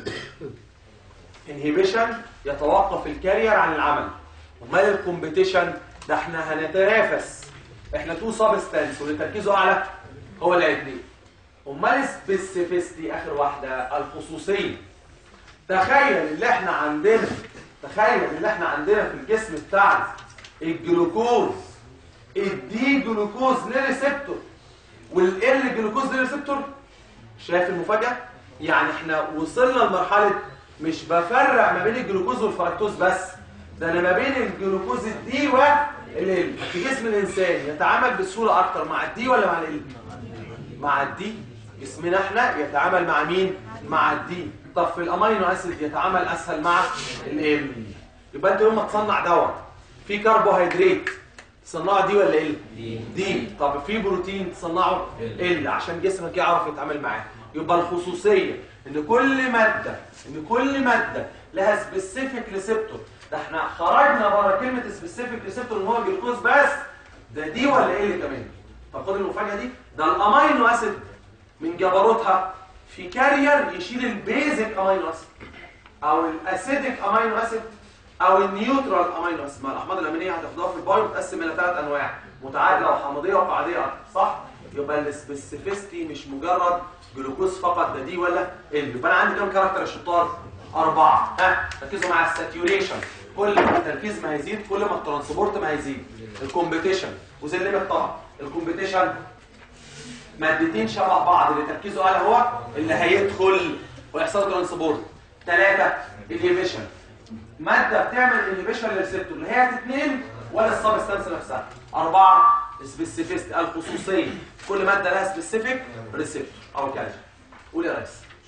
Speaker 1: انهيبيشن يتوقف الكارير عن العمل امال الكومبيتيشن ده احنا هنتنافس احنا تو سبستانس واللي تركيزه اعلى هو اللي هيتنقل امال سبيسيفيستي اخر واحده الخصوصيه تخيل اللي احنا عندنا تخيل اللي احنا عندنا في الجسم بتاعنا الجلوكوز الدي جلوكوز لريسبتور والال جلوكوز لريسبتور شايف المفاجاه يعني احنا وصلنا لمرحله مش بفرق ما بين الجلوكوز والفركتوز بس ده انا ما بين الجلوكوز الدي والال في جسم الانسان يتعامل بسهوله اكتر مع الدي ولا مع ال مع الدي جسمنا احنا يتعامل مع مين مع الدي طب في الامينو اسيد يتعامل اسهل مع ال يبقى انت يوم ما تصنع دواء في كربوهيدرات تصنعه دي ولا ال دي طب في بروتين تصنعه ال عشان جسمك يعرف يتعامل معاه يبقى الخصوصيه ان كل ماده ان كل ماده لها سبيسيفيك ريسبتور ده احنا خرجنا بره كلمه سبيسيفيك ريسبتور ان هو الجلوكوز بس ده دي ولا ال كمان طب خد المفاجاه دي ده الامينو اسيد من جبروتها في كارير يشيل البيزك امينو اسيد او الاسيديك امينو اسيد او النيوترال امينو اسيد ما الاحماض الامينيه هتاخدوها في البايو بتقسم الى ثلاث انواع متعادله وحمضيه وقاعديه أكتر، صح يبقى السبيسيفيستي مش مجرد جلوكوز فقط ده دي ولا ال يبقى انا عندي كام كاركتر يا شطار اربعه ها ركزوا مع الساتيوريشن كل ما التركيز ما هيزيد كل ما الترانسبورت ما هيزيد الكومبيتيشن وزي اللي طبعا الكومبيتيشن مادتين شبه بعض اللي تركيزه اعلى هو اللي هيدخل ويحصل ترانسبورت ثلاثه انهيبيشن ماده بتعمل انهيبيشن للريسبتور اللي هي هتتنقل ولا السبستانس نفسها اربعه سبيسيفيست الخصوصيه كل ماده لها سبيسيفيك ريسبتور او كده قول يا ريس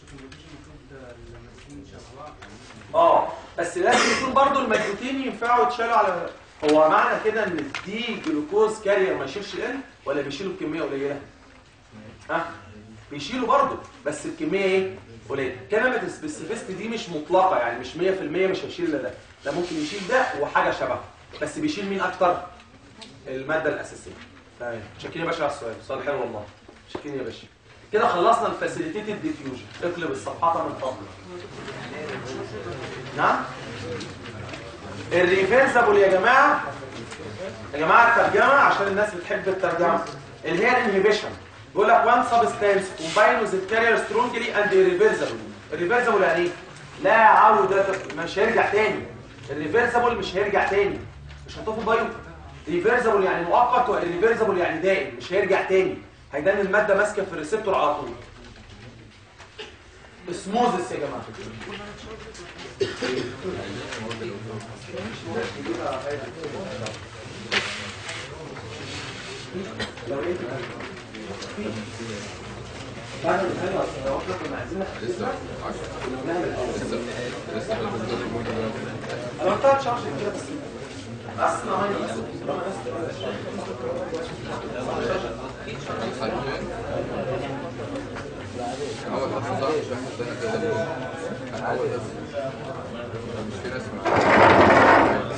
Speaker 1: اه بس لازم يكون برضو المادتين ينفعوا يتشالوا على هو معنى كده ان دي جلوكوز كارير ما يشيلش ال ولا بيشيلوا بكميه قليله ها بيشيلوا برضو بس الكميه ايه قليله كلمه السبيسيفيست دي مش مطلقه يعني مش 100% مش هيشيل الا ده ده ممكن يشيل ده وحاجه شبهه بس بيشيل مين اكتر الماده الاساسيه تمام شاكرين يا باشا على السؤال سؤال حلو والله شاكرين يا باشا كده خلصنا الفاسيليتيتد ديفيوجن اقلب الصفحات من فضلك نعم الريفيرسبل يا جماعه يا جماعه الترجمه عشان الناس بتحب الترجمه اللي هي الانهبيشن بيقول لك وان سبستانس كومباين وذ الكارير سترونجلي اند ريفيرسبل الريفيرسبل يعني ايه لا عوده مش هيرجع تاني الريفيرسبل مش هيرجع تاني مش هتقف بايو ريفيرسبل يعني مؤقت والريفيرسبل يعني دائم مش هيرجع تاني هيدان الماده ماسكه في الريسبتور على طول اسموزس يا جماعه لو ايه بعد الحلوة لو احنا كنا عايزين
Speaker 4: لسه
Speaker 1: نعمل
Speaker 4: لسه لسه
Speaker 1: انا قلت لك شرح كده بس بس ما هي
Speaker 4: اول حصه مش واحد تاني كده اول مش في ناس معايا.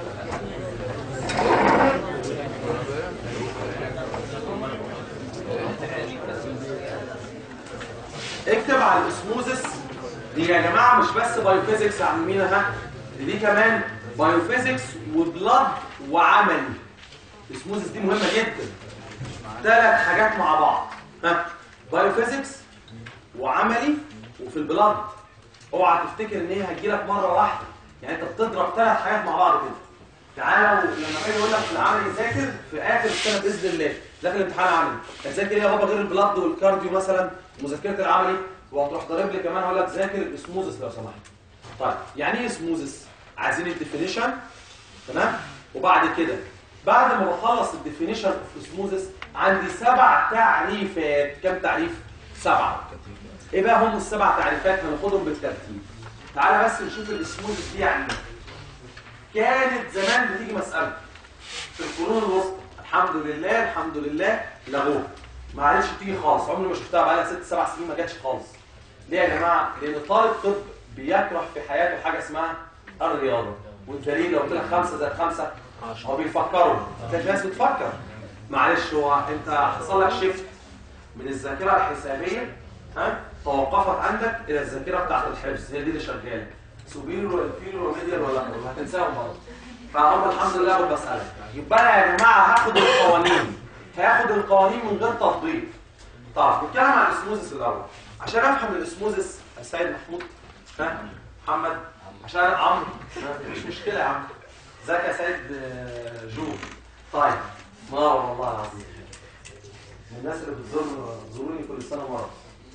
Speaker 1: اكتب على الاسموزس دي يا جماعه مش بس بايوفيزيكس عاملينها دي كمان بايوفيزيكس وبلاد وعملي الاسموزس دي مهمه جدا ثلاث حاجات مع بعض ها بايوفيزيكس وعملي وفي البلاد اوعى تفتكر ان هي هتجيلك مره واحده يعني انت بتضرب ثلاث حاجات مع بعض كده تعالى لما اجي اقول لك في العملي ذاكر في اخر السنه باذن الله ذاكر الامتحان العملي هتذاكر ايه يا بابا غير البلاد والكارديو مثلا مذاكره العملي وهتروح ضارب لي كمان هقول لك ذاكر الاسموزس لو سمحت طيب يعني ايه اسموزس عايزين الديفينيشن تمام وبعد كده بعد ما بخلص الديفينيشن اوف اسموزس عندي سبع تعريفات كم تعريف سبعه ايه بقى هم السبع تعريفات هناخدهم بالترتيب تعالى بس نشوف الاسموزس دي يعني ايه كانت زمان بتيجي مسألة في القرون الوسطى الحمد لله الحمد لله لغوها ما عادش بتيجي خالص عمري ما شفتها بقى لها ست سبع سنين ما جاتش خالص ليه يا جماعه؟ لان طالب طب بيكره في حياته حاجه اسمها الرياضه والدليل لو قلت لك خمسه زائد خمسه هو بيفكروا في ناس بتفكر معلش هو انت حصل لك شيفت من الذاكره الحسابيه ها توقفت عندك الى الذاكره بتاعت الحفظ هي دي اللي شغاله سوبيرو ولا انفيرو ولا ميديال ولا هتنساهم برضه فهم الحمد لله اول مساله يبقى انا يا جماعه هاخد القوانين هاخد القوانين من غير تطبيق طب نتكلم عن الاسموزس الاول عشان افهم الاسموزس يا سيد محمود ها محمد عشان عمرو ها؟ مش مشكله يا عم ازيك يا سيد آه، جو طيب نار والله العظيم من الناس اللي بتزور بتزوروني كل سنه مره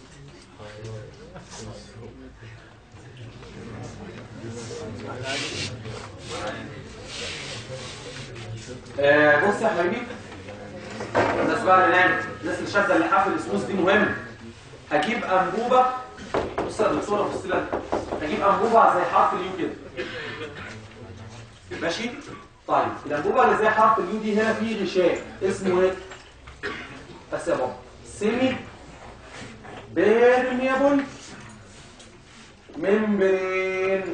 Speaker 1: آه، بص يا حبيبي الناس بقى اللي نايمه الناس اللي شاده اللحاف الاسموس دي مهم هجيب انبوبه بص يا دكتوره بص لها هجيب انبوبه زي حرف اليو كده ماشي طيب الانبوبه اللي زي حرف اليو دي هنا في غشاء اسمه ايه بس يا بابا سيمي بيرميبل ممبرين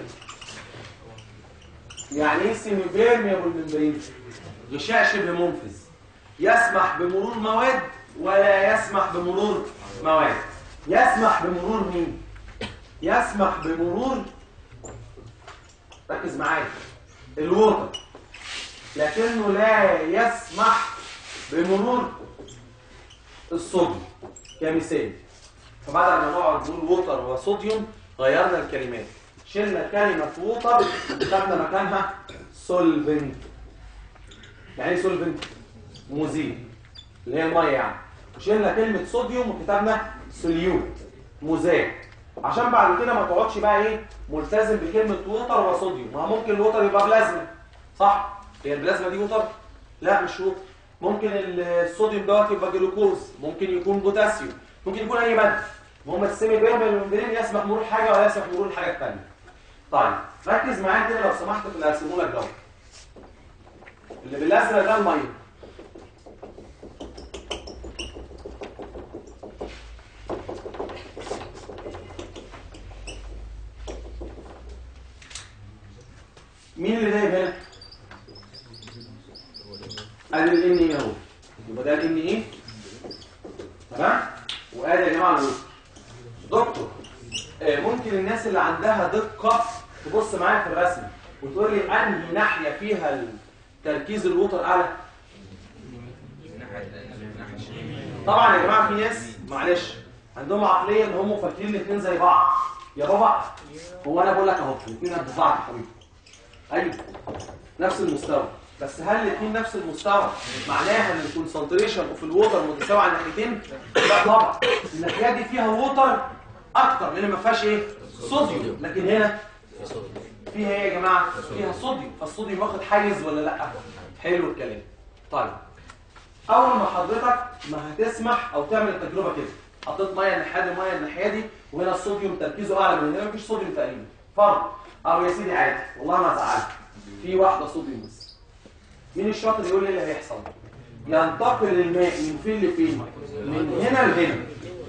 Speaker 1: يعني ايه سيمي بيرميبل ممبرين غشاء شبه منفذ يسمح بمرور مواد ولا يسمح بمرور مواد يسمح بمرور مين يسمح بمرور ركز معايا الووتر لكنه لا يسمح بمرور الصوديوم كمثال فبدل ما نقعد نقول ووتر وصوديوم غيرنا الكلمات شلنا كلمة ووتر خدنا مكانها سولفنت يعني ايه سولفنت مزيل اللي هي الميه يعني وشلنا كلمه صوديوم وكتبنا سوليوت مزال عشان بعد كده ما تقعدش بقى ايه ملتزم بكلمه ووتر وصوديوم ما ممكن الوتر يبقى بلازما صح هي البلازما دي ووتر لا مش ووتر ممكن الصوديوم دوت يبقى جلوكوز ممكن يكون بوتاسيوم ممكن يكون اي ماده المهم السيمي بيرمل الممبرين يسمح مرور حاجه ولا يسمح مرور الحاجه الثانيه طيب ركز معايا كده لو سمحت في اللي هرسمه لك دوت اللي بالازرق ده الميه مين اللي نايم هنا ادي الان ايه اهو يبقى ده الان ايه تمام وادي يا جماعه الوتر دكتور آه، ممكن الناس اللي عندها دقه تبص معايا في الرسم وتقول لي انهي ناحيه فيها تركيز الوتر اعلى طبعا يا جماعه في ناس معلش عندهم عقليه ان هم فاكرين الاثنين زي بعض يا بابا هو انا بقول لك اهو الاثنين قد بعض يا حبيبي ايوه نفس المستوى بس هل الاثنين نفس المستوى معناها ان الكونسنتريشن اوف الووتر متساوي على الناحيتين لا طبعا الناحيه دي فيها ووتر اكتر لان ما فيهاش ايه صوديوم لكن هنا فيها ايه يا جماعه فيها صوديوم فالصوديوم واخد حيز ولا لا حلو الكلام طيب اول ما حضرتك ما هتسمح او تعمل التجربه كده حطيت ميه الناحيه دي ميه الناحيه دي وهنا الصوديوم تركيزه اعلى من هنا مفيش صوديوم تقريبا فرض او يا سيدي عادي والله ما زعلت في واحده صوديوم بس مين الشاطر يقول لي اللي هيحصل ينتقل الماء من فين لفين من هنا لهنا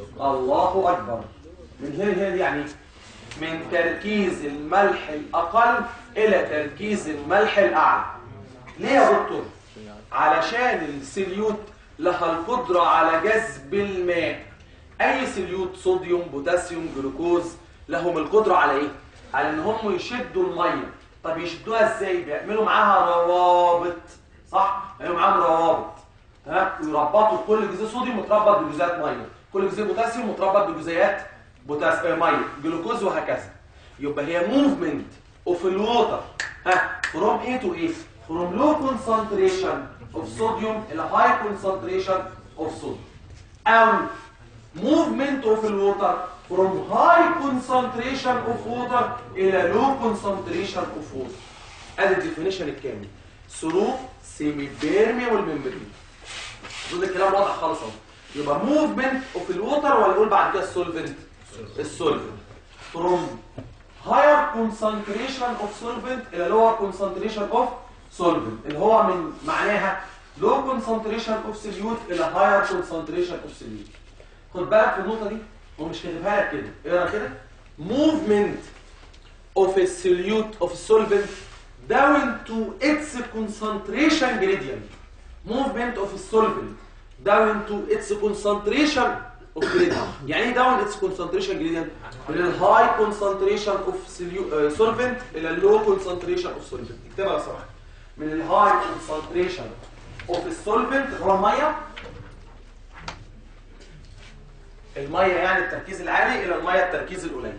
Speaker 1: الله اكبر من هنا لهنا دي يعني إيه؟ من تركيز الملح الاقل الى تركيز الملح الاعلى ليه يا دكتور علشان السليوت لها القدرة على جذب الماء أي سليوت صوديوم بوتاسيوم جلوكوز لهم القدرة على إيه؟ على إن هم يشدوا المية طب يشدوها إزاي؟ بيعملوا معاها روابط صح؟ بيعملوا معاهم روابط تمام؟ ويربطوا كل جزيء صوديوم متربط بجزيئات مية كل جزيء بوتاسيوم متربط بجزيئات بوتاسيوم مية جلوكوز وهكذا يبقى هي موفمنت اوف الووتر ها from A to A from low concentration of sodium إلى high concentration of sodium أو movement of الووتر from high concentration of water إلى low concentration of water ادي الديفينيشن الكامل through semi-permeable membrane دول الكلام واضح خالص اهو يبقى movement of الووتر ولا نقول بعد كده السولفنت السولفنت from higher concentration of solvent الى lower concentration of solvent اللي هو من معناها low concentration of solute الى higher concentration of solute خد بالك في النقطه دي هو مش كاتبها لك كده اقرا كده movement of a solute of solvent down to its concentration gradient movement of a solvent down to its concentration of gradient يعني ايه down its concentration gradient من الهاي concentration of solu- آه، solvent الى اللو concentration of solvent اكتبها صح من الهاي concentration of solvent اللي هو الميه الميه يعني التركيز العالي الى الميه التركيز القليل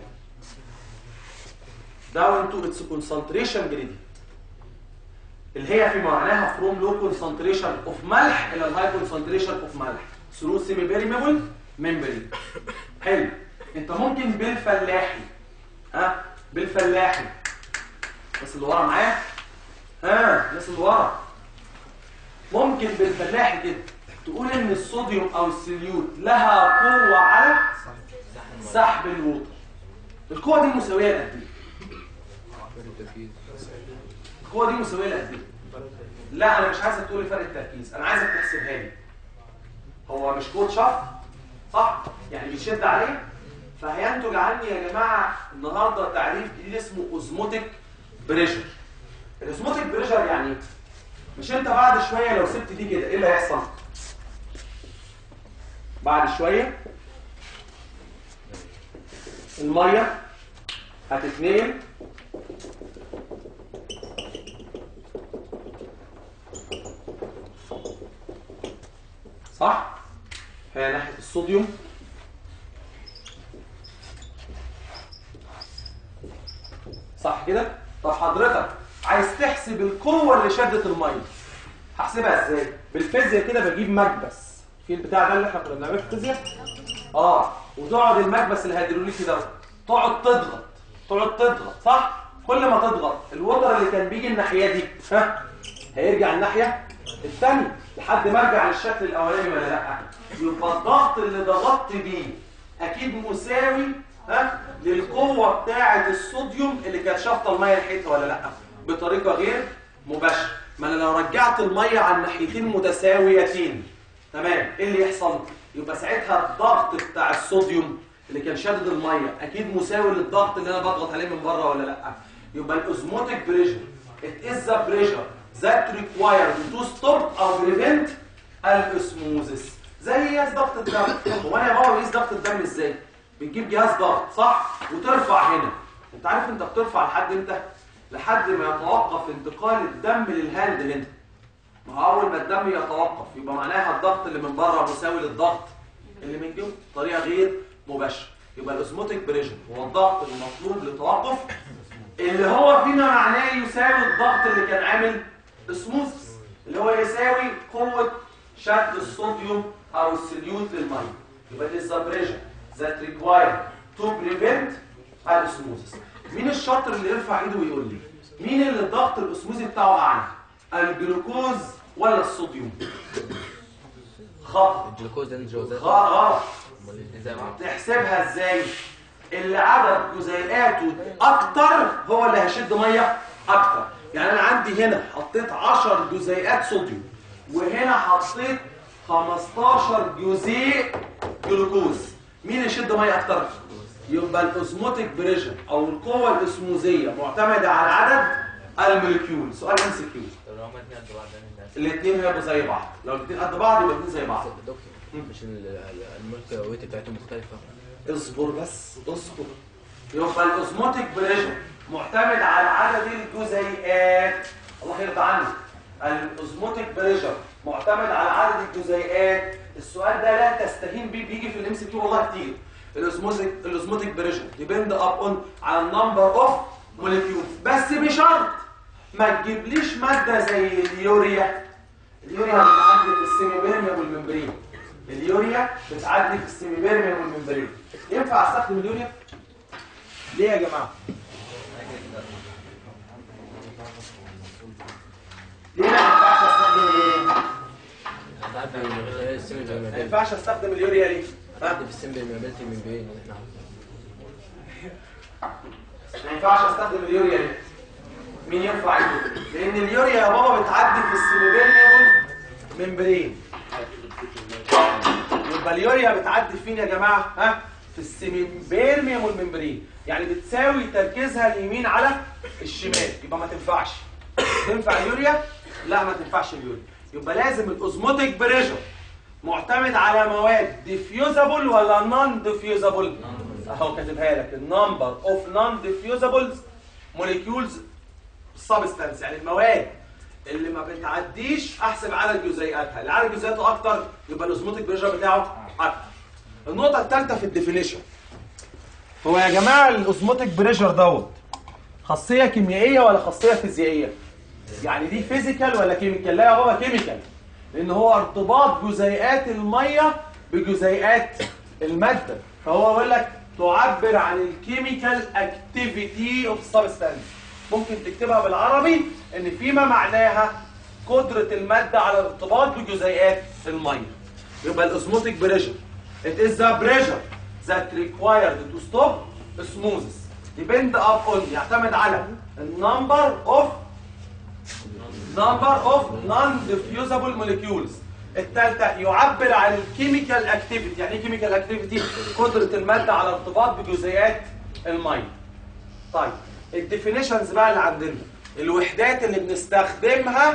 Speaker 1: down to its concentration gradient اللي هي في معناها from low concentration of ملح الى الهاي concentration of ملح through semi permeable membrane حلو انت ممكن بالفلاحي ها بالفلاحي بس اللي ورا معايا ها الناس اللي ورا ممكن بالفلاحي كده تقول ان الصوديوم او السليوت لها قوه على سحب الووتر القوه دي مساويه لقد ايه القوه دي مساويه لقد ايه لا انا مش عايزك تقول لي فرق التركيز انا عايزك تحسبها لي هو مش قوه شفط صح يعني بيشد عليه فهينتج عني يا جماعه النهارده تعريف جديد اسمه اوزموتيك بريشر الاوزموتيك بريشر يعني إيه؟ مش انت بعد شويه لو سبت دي كده ايه اللي هيحصل بعد شويه الميه هتتنقل صح هي ناحيه الصوديوم صح كده طب حضرتك عايز تحسب القوه اللي شدت الميه هحسبها ازاي بالفيزياء كده بجيب مكبس في البتاع ده اللي احنا كنا بنعمله في الفيزياء اه وتقعد المكبس الهيدروليكي ده تقعد تضغط تقعد تضغط صح كل ما تضغط الوتر اللي كان بيجي الناحيه دي ها هيرجع الناحيه الثانيه لحد ما ارجع للشكل الاولاني ولا لا يبقى الضغط اللي ضغطت بيه اكيد مساوي ها للقوه بتاعه الصوديوم اللي كانت شافطه الميه لحيتها ولا لا بطريقه غير مباشره ما انا لو رجعت الميه على الناحيتين متساويتين تمام ايه اللي يحصل يبقى ساعتها الضغط بتاع الصوديوم اللي كان شادد الميه اكيد مساوي للضغط اللي انا بضغط عليه من بره ولا لا يبقى الاوزموتيك بريشر it is the pressure that required to stop or prevent الاسموزس زي قياس ضغط الدم هو انا يا بابا بقيس ضغط الدم ازاي بتجيب جهاز ضغط صح وترفع هنا انت عارف انت بترفع لحد امتى لحد ما يتوقف انتقال الدم للهاند هنا ما هو اول ما الدم يتوقف يبقى معناها الضغط اللي من بره مساوي للضغط اللي من جوه بطريقه غير مباشره يبقى الاسموتيك بريشر هو الضغط المطلوب للتوقف اللي هو فيما معناه يساوي الضغط اللي كان عامل اسموث اللي هو يساوي قوه شد الصوديوم او السليوت للميه يبقى this is the pressure that required to prevent الاسموزس مين الشاطر اللي يرفع ايده ويقول لي مين اللي الضغط الاسموزي بتاعه اعلى الجلوكوز ولا الصوديوم خطأ
Speaker 3: الجلوكوز ده جوزات
Speaker 1: غلط
Speaker 3: ازاي معاه
Speaker 1: تحسبها ازاي اللي عدد جزيئاته اكتر هو اللي هيشد ميه اكتر يعني انا عندي هنا حطيت 10 جزيئات صوديوم وهنا حطيت 15 جزيء جلوكوز مين يشد ميه اكتر يبقى الاوزموتيك بريشر او القوه الاسموزيه معتمده على عدد الموليكيول سؤال ام سي كيو
Speaker 3: طب لو هما اتنين قد بعض ده انت
Speaker 1: الاثنين هيبقوا زي بعض لو الاثنين قد بعض يبقى الاثنين زي بعض
Speaker 3: دكتور مش ال- ال- المولكيولا ويت بتاعتهم مختلفة
Speaker 1: اصبر بس اصبر يبقى الاوزموتيك بريشر معتمد على عدد الجزيئات الله يرضى عنك الاوزموتيك بريشر معتمد على عدد الجزيئات السؤال ده لا تستهين بيه بيجي في الام سي كيو والله كتير الاوزموتيك الاوزموتيك بريشر ديبند ابون على النمبر اوف موليكيولز بس بشرط ما تجيبليش ماده زي اليوريا اليوريا بتعدي في السيميبيرميا والممبرين اليوريا بتعدي في السيميبيرميا والممبرين ينفع استخدم اليوريا ليه يا جماعه ليه ما ينفعش استخدم اليوريا
Speaker 3: هتعدي من خلال السيمي
Speaker 1: ما
Speaker 3: بالمابيلتي
Speaker 1: ينفعش استخدم اليوريا ليه ها؟
Speaker 3: هتعدي في السيمي بالمابيلتي من بين اللي احنا عارفينه.
Speaker 1: ما ينفعش استخدم اليوريا ليه مين ينفع يقول؟ لان اليوريا يا بابا بتعدي في السيميبيرميا والممبرين يبقى اليوريا بتعدي فين يا جماعه ها في السيميبيرميوم والممبرين يعني بتساوي تركيزها اليمين على الشمال يبقى ما تنفعش تنفع اليوريا لا ما تنفعش اليوريا يبقى لازم الاوزموتيك بريشر معتمد على مواد ديفيوزابل ولا نون ديفيوزابل اهو كاتبها لك النمبر اوف نون ديفيوزابلز موليكيولز سبستانس يعني المواد اللي ما بتعديش احسب عدد جزيئاتها اللي عدد جزيئاته اكتر يبقى الاوزموتيك بريشر بتاعه اكتر النقطه الثالثه في الديفينيشن هو يا جماعه الاوزموتيك بريشر دوت خاصيه كيميائيه ولا خاصيه فيزيائيه يعني دي فيزيكال ولا كيميكال لا يا بابا كيميكال لان هو ارتباط جزيئات الميه بجزيئات الماده فهو بيقول لك تعبر عن الكيميكال اكتيفيتي اوف سبستانس ممكن تكتبها بالعربي ان فيما معناها قدره الماده على الارتباط بجزيئات الميه يبقى الاوزموتيك بريشر it is the pressure that required to stop osmosis depend upon يعتمد على النمبر of number of non-diffusible molecules الثالثة يعبر عن الكيميكال اكتيفيتي يعني ايه كيميكال اكتيفيتي قدرة المادة على ارتباط بجزيئات المية طيب الديفينيشنز بقى اللي عندنا الوحدات اللي بنستخدمها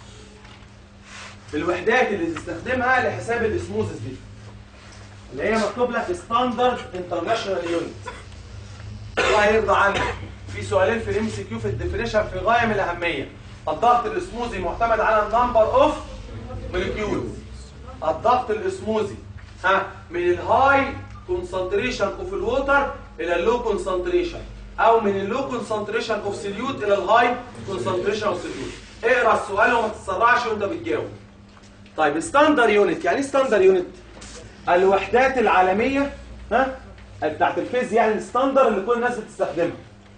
Speaker 1: الوحدات اللي بنستخدمها لحساب الاسموزس دي اللي هي مكتوب لك ستاندرد انترناشونال يونت الله يرضى عنك في سؤالين في الام سي كيو في الديفينيشن في غايه من الاهميه الضغط الاسموزي معتمد على النمبر اوف موليكيولز الضغط الاسموزي ها من الهاي كونسنتريشن اوف الووتر الى اللو كونسنتريشن او من اللو كونسنتريشن اوف سوليوت الى الهاي كونسنتريشن اوف سوليوت اقرا السؤال وما تتسرعش وانت بتجاوب طيب ستاندر يونت يعني ايه ستاندر يونت الوحدات العالميه ها بتاعت الفيزياء يعني الستاندر اللي كل الناس بتستخدمها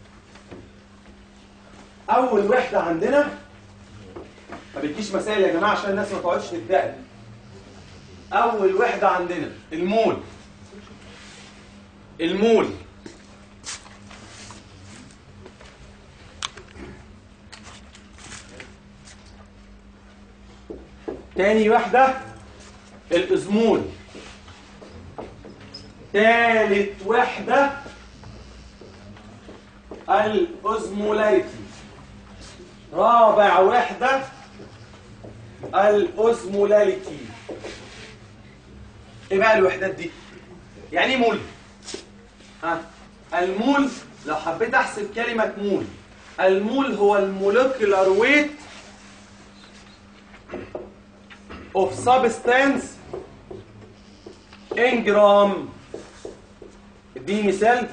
Speaker 1: اول وحده عندنا ما بتجيش مسائل يا جماعه عشان الناس ما تقعدش تتضايق اول وحده عندنا المول المول تاني وحده الازمول تالت وحده الازمولاريتي رابع وحدة الأوزمولاليتي ايه بقى الوحدات دي؟ يعني ايه مول؟ ها المول لو حبيت احسب كلمة مول المول هو المولكيولار ويت of substance in جرام اديني مثال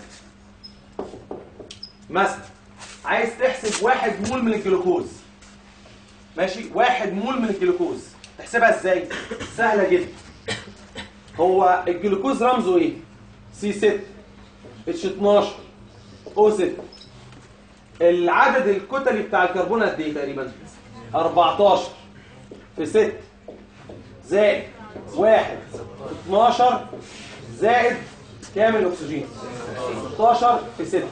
Speaker 1: مثلا عايز تحسب واحد مول من الجلوكوز ماشي واحد مول من الجلوكوز تحسبها ازاي سهله جدا هو الجلوكوز رمزه ايه سي 6 اتش 12 او 6 العدد الكتلي بتاع الكربون قد ايه تقريبا 14 في 6 زائد 1 12 زائد كام الاكسجين 16 في 6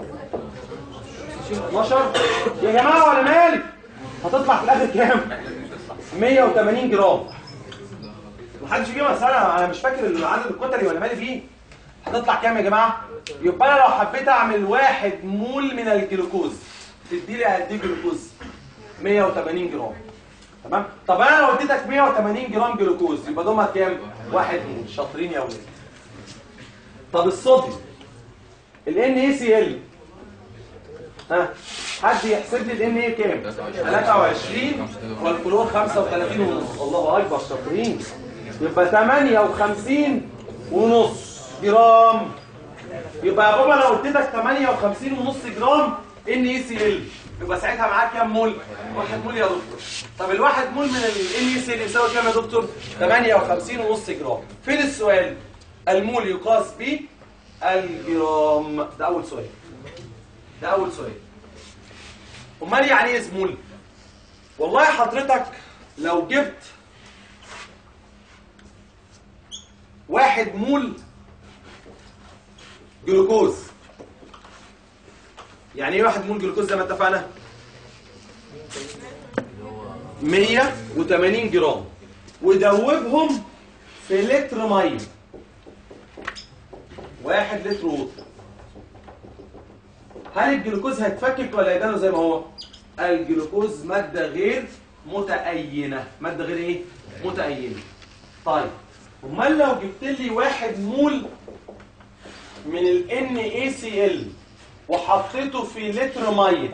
Speaker 1: 12 يا جماعه ولا مالك هتطلع في الاخر كام 180 جرام محدش يجيب مسألة انا مش فاكر العدد الكتلي ولا مالي فيه هتطلع كام يا جماعه يبقى انا لو حبيت اعمل واحد مول من الجلوكوز تدي لي قد ايه جلوكوز 180 جرام تمام طب انا لو اديتك 180 جرام جلوكوز يبقى دول كام واحد مول شاطرين يا ولاد طب الصوديوم ال NaCl ها حد يحسب لي ال Na كام 23 والكلور 35 ونص الله اكبر شاطرين يبقى 58 ونص جرام يبقى يا بابا لو اديتك 58 ونص جرام NaCl يبقى ساعتها معاك كام مول؟ واحد مول يا دكتور طب الواحد مول من ال NaCl يساوي كام يا دكتور؟ 58 ونص جرام فين السؤال؟ المول يقاس ب الجرام ده اول سؤال ده اول سؤال امال يعني ايه زمول والله حضرتك لو جبت واحد مول جلوكوز يعني ايه واحد مول جلوكوز زي ما اتفقنا 180 جرام ودوبهم في لتر ميه واحد لتر ووتر هل الجلوكوز هيتفكك ولا يدانه زي ما هو الجلوكوز مادة غير متأينة مادة غير ايه متأينة طيب امال لو جبت لي واحد مول من ال NaCl وحطيته في لتر ميه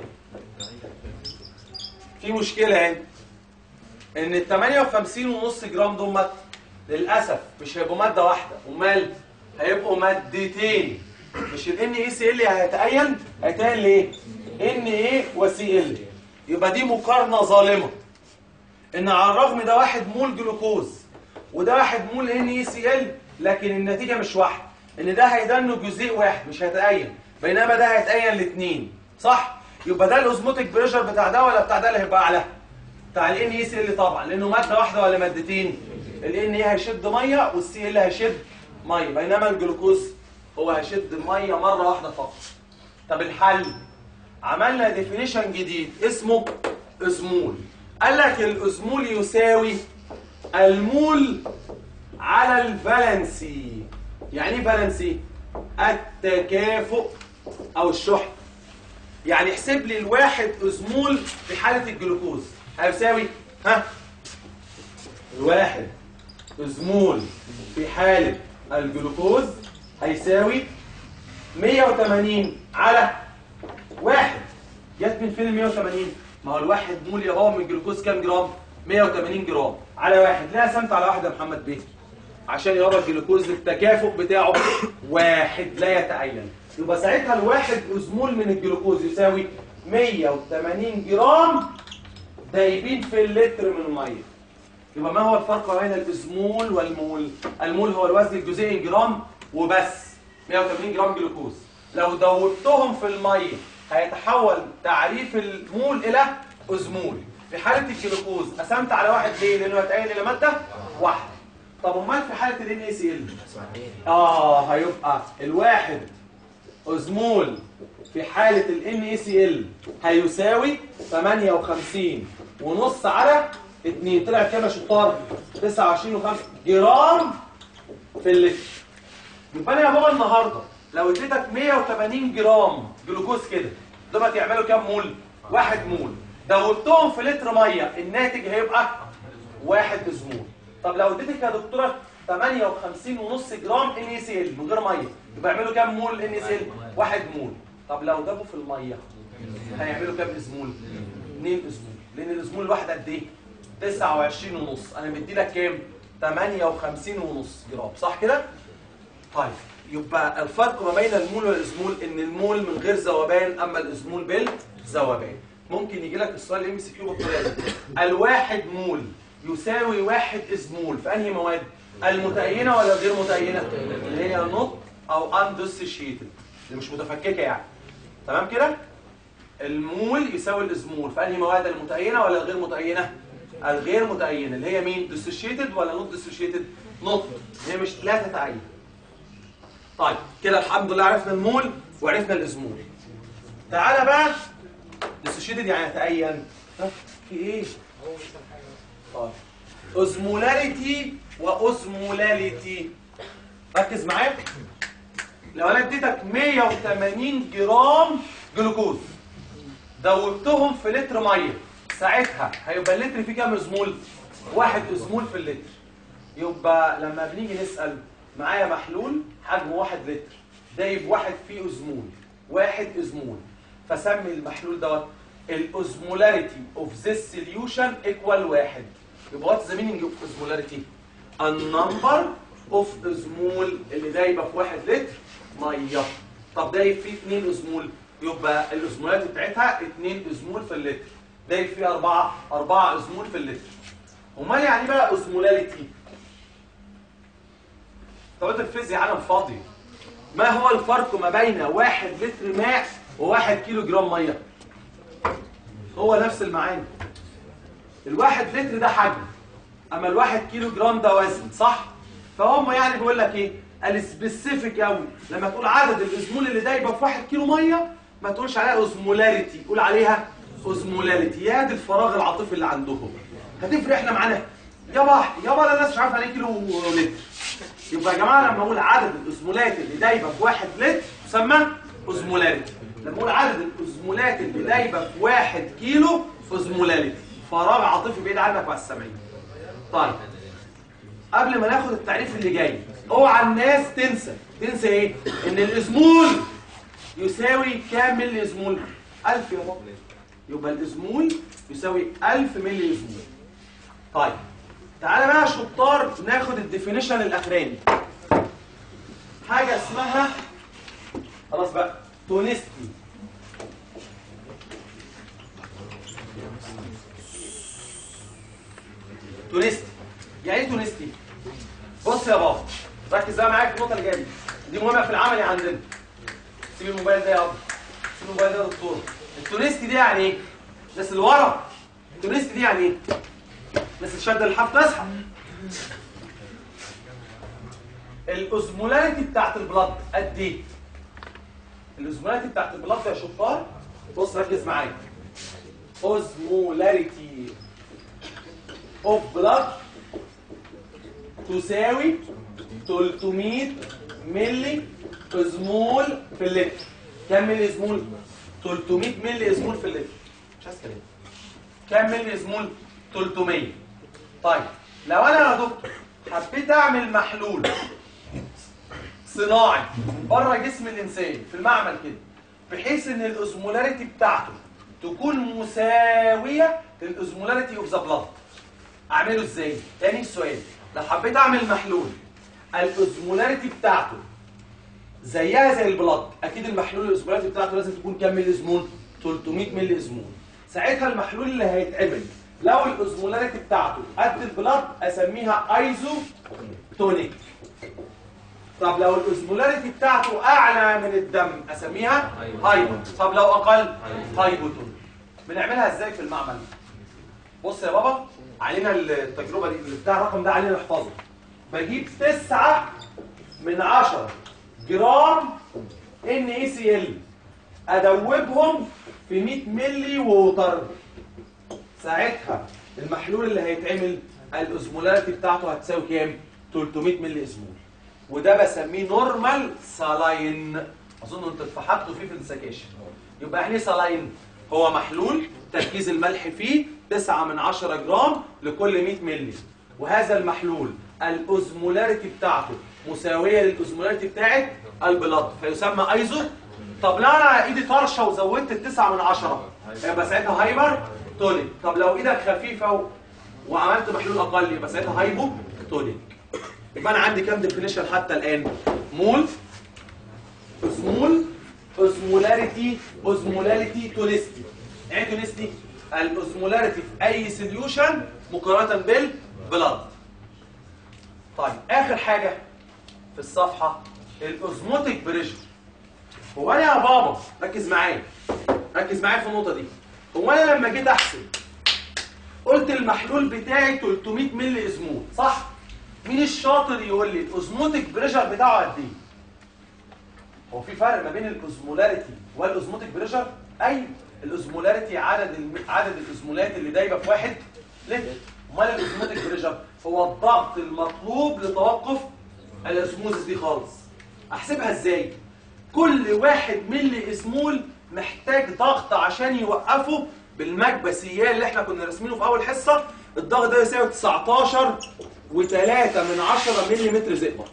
Speaker 1: في مشكلة اهي ان ال 58 ونص جرام دول مادة للأسف مش هيبقوا مادة واحدة امال هيبقوا مادتين مش ال NaCl هيتأين هيتأين ليه؟ Na و Cl يبقى دي مقارنة ظالمة ان على الرغم ده واحد مول جلوكوز وده واحد مول NaCl لكن النتيجة مش واحدة ان ده هيدنه جزيء واحد مش هيتأين بينما ده هيتأين الاثنين صح؟ يبقى ده الاوزموتيك بريشر بتاع ده ولا بتاع ده اللي هيبقى اعلى؟ بتاع ال NaCl طبعا لانه مادة واحدة ولا مادتين؟ ال Na هيشد مية والCl هيشد مية بينما الجلوكوز هو هيشد مية مرة واحدة فقط طب الحل عملنا ديفينيشن جديد اسمه ازمول قال لك الازمول يساوي المول على الفالنسي يعني ايه فالنسي التكافؤ او الشحن يعني احسب لي الواحد ازمول في حالة الجلوكوز هيساوي ها الواحد ازمول في حالة الجلوكوز هيساوي 180 على واحد جت من فين ال 180 ما هو الواحد مول يا بابا من الجلوكوز كام جرام 180 جرام على واحد ليه قسمت على واحد يا محمد بيه عشان يابا الجلوكوز التكافؤ بتاعه واحد لا يتعين يبقى ساعتها الواحد ازمول من الجلوكوز يساوي 180 جرام دايبين في اللتر من الميه يبقى ما هو الفرق بين الازمول والمول المول هو الوزن الجزيئي جرام وبس 180 جرام جلوكوز لو دوبتهم في الميه هيتحول تعريف المول الى ازمول في حاله الجلوكوز قسمت على واحد ليه لانه هيتقيل الى ماده واحده طب امال في حاله ال NaCl اه هيبقى الواحد ازمول في حالة ال NaCl هيساوي 58 ونص على 2 طلع كام يا شطار 29 و5 جرام في اللتر يبقى انا يا بابا النهارده لو اديتك 180 جرام جلوكوز كده دول يعملوا كام مول؟ واحد مول دوبتهم في لتر ميه الناتج هيبقى واحد اسمول طب لو اديتك يا دكتوره 58 ونص جرام ان اي سي ال من غير ميه يبقى يعملوا كام مول ان اي سي ال؟ واحد مول طب لو جابوا في الميه هيعملوا كام اسمول؟ 2 اسمول لان الاسمول الواحد قد ايه؟ 29 ونص انا مدي لك كام؟ 58 ونص جرام صح كده؟ طيب يبقى الفرق ما بين المول والاسمول ان المول من غير ذوبان اما الاسمول بالذوبان ممكن يجي لك السؤال ام سي كيو بالطريقه دي الواحد مول يساوي واحد اسمول في انهي مواد المتأينة ولا غير متأينة اللي هي نوت او undissociated اللي مش متفككة يعني تمام كده المول يساوي الاسمول في انهي مواد المتأينة ولا الغير متأينة الغير متأينة اللي هي مين dissociated ولا not dissociated نوت هي مش لا تتعين طيب كده الحمد لله عرفنا المول وعرفنا الاسمول تعالى بقى dissociated يعني يتأين ها؟ في ايه طيب اوزمولاريتي واوزمولاليتي ركز معايا لو انا اديتك 180 جرام جلوكوز دوبتهم في لتر ميه ساعتها هيبقى اللتر فيه كام اسمول واحد اسمول في اللتر يبقى لما بنيجي نسال معايا محلول حجمه واحد لتر دايب واحد فيه اسمول واحد اسمول فسمي المحلول دوت الاوزمولاريتي اوف ذس سوليوشن ايكوال واحد يبقى وات ذا مينينج اوف اوزمولاريتي النمبر اوف اسمول اللي دايبه في واحد لتر ميه طب دايب فيه 2 اسمول يبقى الاسمولات بتاعتها 2 اسمول في اللتر دايب فيه 4 4 اسمول في اللتر امال يعني إيه بقى اسمولاريتي طب الفيزياء عالم فاضي ما هو الفرق ما بين واحد لتر ماء وواحد كيلو جرام ميه هو نفس المعاني الواحد لتر ده حجم اما الواحد كيلو جرام ده وزن صح فهم يعني بيقول لك ايه السبيسيفيك قوي لما تقول عدد الاسمول اللي دايبه في واحد كيلو ميه ما تقولش عليها اوزمولاريتي قول عليها اوزمولاريتي يا دي الفراغ العاطفي اللي عندهم هتفرق احنا معانا يابا يابا انا الناس مش عارفه يعني إيه كيلو لتر يبقى يا جماعه لما اقول عدد الاوزمولات اللي دايبه في واحد لتر تسمى اوزمولاريتي لما اقول عدد الاوزمولات اللي دايبه في واحد كيلو اوزمولاريتي فراغ عاطفي بعيد عنك وعن السامعين طيب قبل ما ناخد التعريف اللي جاي اوعى الناس تنسى تنسى ايه ان الاسمول يساوي كام ملي اسمول 1000 يا بابا يبقى الاسمول يساوي 1000 ملي اسمول طيب تعالى بقى يا شطار ناخد الديفينيشن الاخراني حاجه اسمها خلاص بقى تونستي تونستي يعني ايه تونستي بص يا بابا ركز بقى معايا في النقطه اللي جايه دي دي مهمه في العملي عندنا سيب الموبايل ده يا ابو سيب الموبايل ده يا دكتور التونستي دي يعني ايه الناس اللي ورا التونستي دي يعني ايه الناس اللي شاده الحف تصحى الاوزمولاريتي بتاعت البلد قد ايه الاوزمولاريتي بتاعت البلد يا شطار بص ركز معايا اوزمولاريتي اوف بلاد تساوي 300 ملي اسمول في اللتر كم ملي اسمول 300 ملي اسمول في اللتر مش عايز كلام كم ملي اسمول 300 طيب لو انا يا دكتور حبيت اعمل محلول صناعي بره جسم الانسان في المعمل كده بحيث ان الاوزمولاريتي بتاعته تكون مساويه للاوزمولاريتي اوف ذا بلاد اعمله ازاي تاني السؤال لو حبيت اعمل محلول الاوزمولاريتي بتاعته زيها زي البلاد اكيد المحلول الاوزمولاريتي بتاعته لازم تكون كام ملي اسمول 300 ملي اسمول ساعتها المحلول اللي هيتعمل لو الاوزمولاريتي بتاعته قد البلاد اسميها ايزو تونيك طب لو الاوزمولاريتي بتاعته اعلى من الدم اسميها هايبو طب لو اقل هايبوتون بنعملها ازاي في المعمل بص يا بابا علينا التجربه دي اللي بتاع الرقم ده علينا نحفظه بجيب تسعة من عشرة جرام ان اي سي ال ادوبهم في 100 ملي ووتر ساعتها المحلول اللي هيتعمل الاوزمولاريتي بتاعته هتساوي كام 300 ملي اسمول وده بسميه نورمال سالاين اظن انتوا اتفحتوا فيه في السكاشن يبقى يعني ايه سالاين هو محلول تركيز الملح فيه 9 من 10 جرام لكل 100 مللي وهذا المحلول الاوزمولاريتي بتاعته مساويه للاوزمولاريتي بتاعت البلاد فيسمى ايزو طب لو انا ايدي طرشه وزودت التسعة من عشرة يبقى ساعتها هايبر تونيك طب لو ايدك خفيفه و... وعملت محلول اقل يبقى ساعتها هايبو تونيك يبقى انا عندي كام ديفينيشن حتى الان مول اسمول اوزمولاريتي اوزمولاريتي تونستي يعني إيه تونستي الاوزمولاريتي في اي سوليوشن مقارنه بالبلاد طيب اخر حاجه في الصفحه الاوزموتيك بريشر هو انا يا بابا ركز معايا ركز معايا في النقطه دي هو انا لما جيت احسب قلت المحلول بتاعي 300 مللي ازمول صح مين الشاطر يقول لي الاوزموتيك بريشر بتاعه قد ايه هو في فرق ما بين الاوزمولاريتي والاوزموتيك بريشر ايوه الاوزمولاريتي عدد الم... عدد الاوزمولات اللي دايبه في واحد لتر امال الاوزموتيك بريشر هو الضغط المطلوب لتوقف الاسموزس دي خالص احسبها ازاي كل واحد ملي اسمول محتاج ضغط عشان يوقفه بالمكبسيات اللي احنا كنا راسمينه في اول حصه الضغط ده يساوي 19 و3 من 10 ملي متر زئبق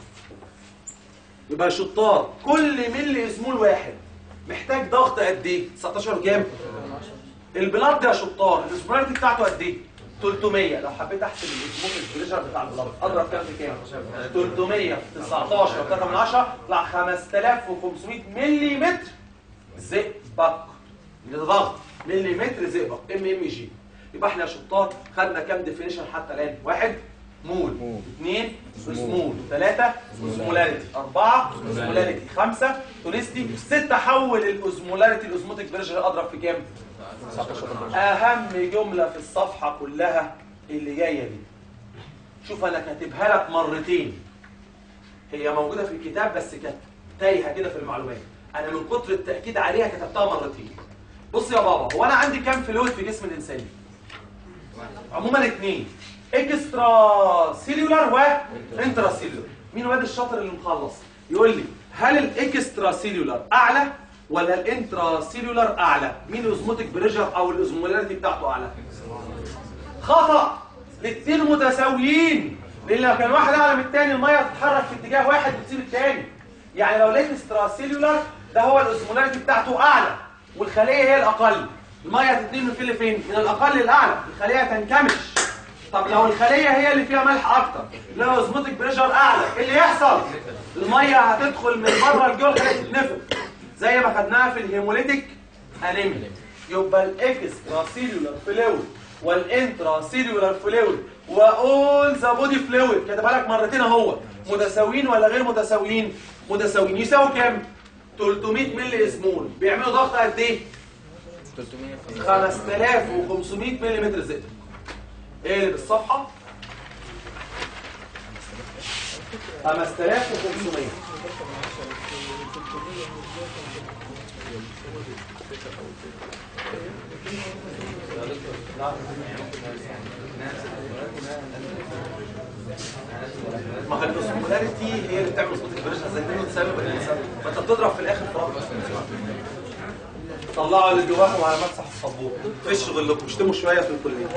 Speaker 1: يبقى شطار كل ملي اسمول واحد محتاج ضغط قد ايه 19 كام البلاد يا شطار الاسمولاريتي بتاعته قد ايه 300 لو حبيت احسب الاسمول البريشر بتاع البلاد اضرب كام في كام 300 في 19 3 من 10 طلع 5500 ملي متر زئبق ده ضغط ملي متر زئبق ام ام جي يبقى احنا يا شطار خدنا كام ديفينيشن حتى الان واحد مول
Speaker 3: مول.
Speaker 1: اثنين اسمول ثلاثة اسمولاريتي أربعة اسمولاريتي خمسة تونستي ستة حول الاسمولاريتي الاسموتيك بريشر أضرب في كام؟ أهم جملة في الصفحة كلها اللي جاية دي شوف أنا كاتبها لك مرتين هي موجودة في الكتاب بس كانت تايهة كده في المعلومات أنا من كتر التأكيد عليها كتبتها مرتين بص يا بابا هو أنا عندي كام فلويد في جسم الإنسان؟ عموما اثنين اكسترا سيلولار وانترا سيلولار مين الواد الشاطر اللي مخلص يقول لي هل الاكسترا سيلولار اعلى ولا الانترا سيلولار اعلى مين الاوزموتيك بريشر او الاوزمولاريتي بتاعته اعلى خطا الاثنين متساويين لان لو كان واحد اعلى من الثاني الميه تتحرك في اتجاه واحد وتسيب الثاني يعني لو الاكسترا سيلولار ده هو الاوزمولاريتي بتاعته اعلى والخليه هي الاقل الميه هتتنقل من فين لفين من الاقل للاعلى الخليه تنكمش طب لو الخليه هي اللي فيها ملح اكتر لو اوزموتيك بريشر اعلى ايه اللي يحصل الميه هتدخل من بره الجوه الخليه تتنفخ زي ما خدناها في الهيموليتيك انيميا يبقى الاكسترا سيلولار فلويد والانترا سيلولار فلويد واول ذا بودي فلويد كاتبها لك مرتين اهو متساويين ولا غير متساويين متساويين يساوي كام 300 مللي اسمول بيعملوا ضغط قد ايه
Speaker 3: 300
Speaker 1: 5500 ملم زئبق اقلب الصفحه 5500 ما هي الاسمولاريتي هي اللي بتعمل صوت البريشر زي ما تسبب الانسان فانت بتضرب في الاخر في رقم طلعوا اللي جواكم على مسح السبوره فيش غلكم اشتموا شويه في الكليه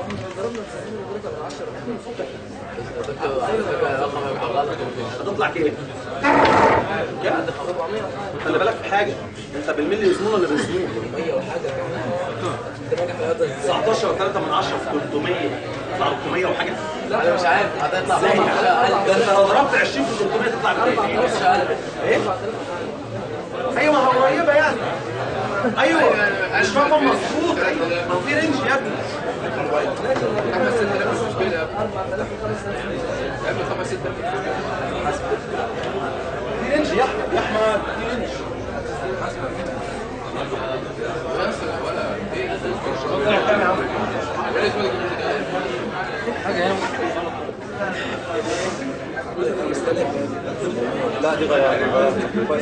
Speaker 3: رقم هيبقى غلط
Speaker 1: هتطلع كام؟ كام؟ خلي بالك في حاجه انت بالملي اسمه ولا بالسنين؟
Speaker 3: 100 وحاجه كمان
Speaker 1: 19 و3 من 10 في 300 تطلع 300 وحاجه
Speaker 3: انا مش عارف هتطلع
Speaker 1: ازاي يعني؟ ده انت لو ضربت 20 في 300 تطلع بكام؟ ايه؟ ايوه ما هو قريبه يعني ايوه مش رقم مظبوط ايوه ما هو في رينج يا ابني
Speaker 4: خمس ست آلاف مش مشكلة يا ابني يا ابني خمس ست آلاف
Speaker 1: في رينج يا احمد يا احمد في رينج
Speaker 4: بس ولا ايه
Speaker 1: طلع كام يا عم؟
Speaker 4: ولا اسمه ده
Speaker 1: لا دي غير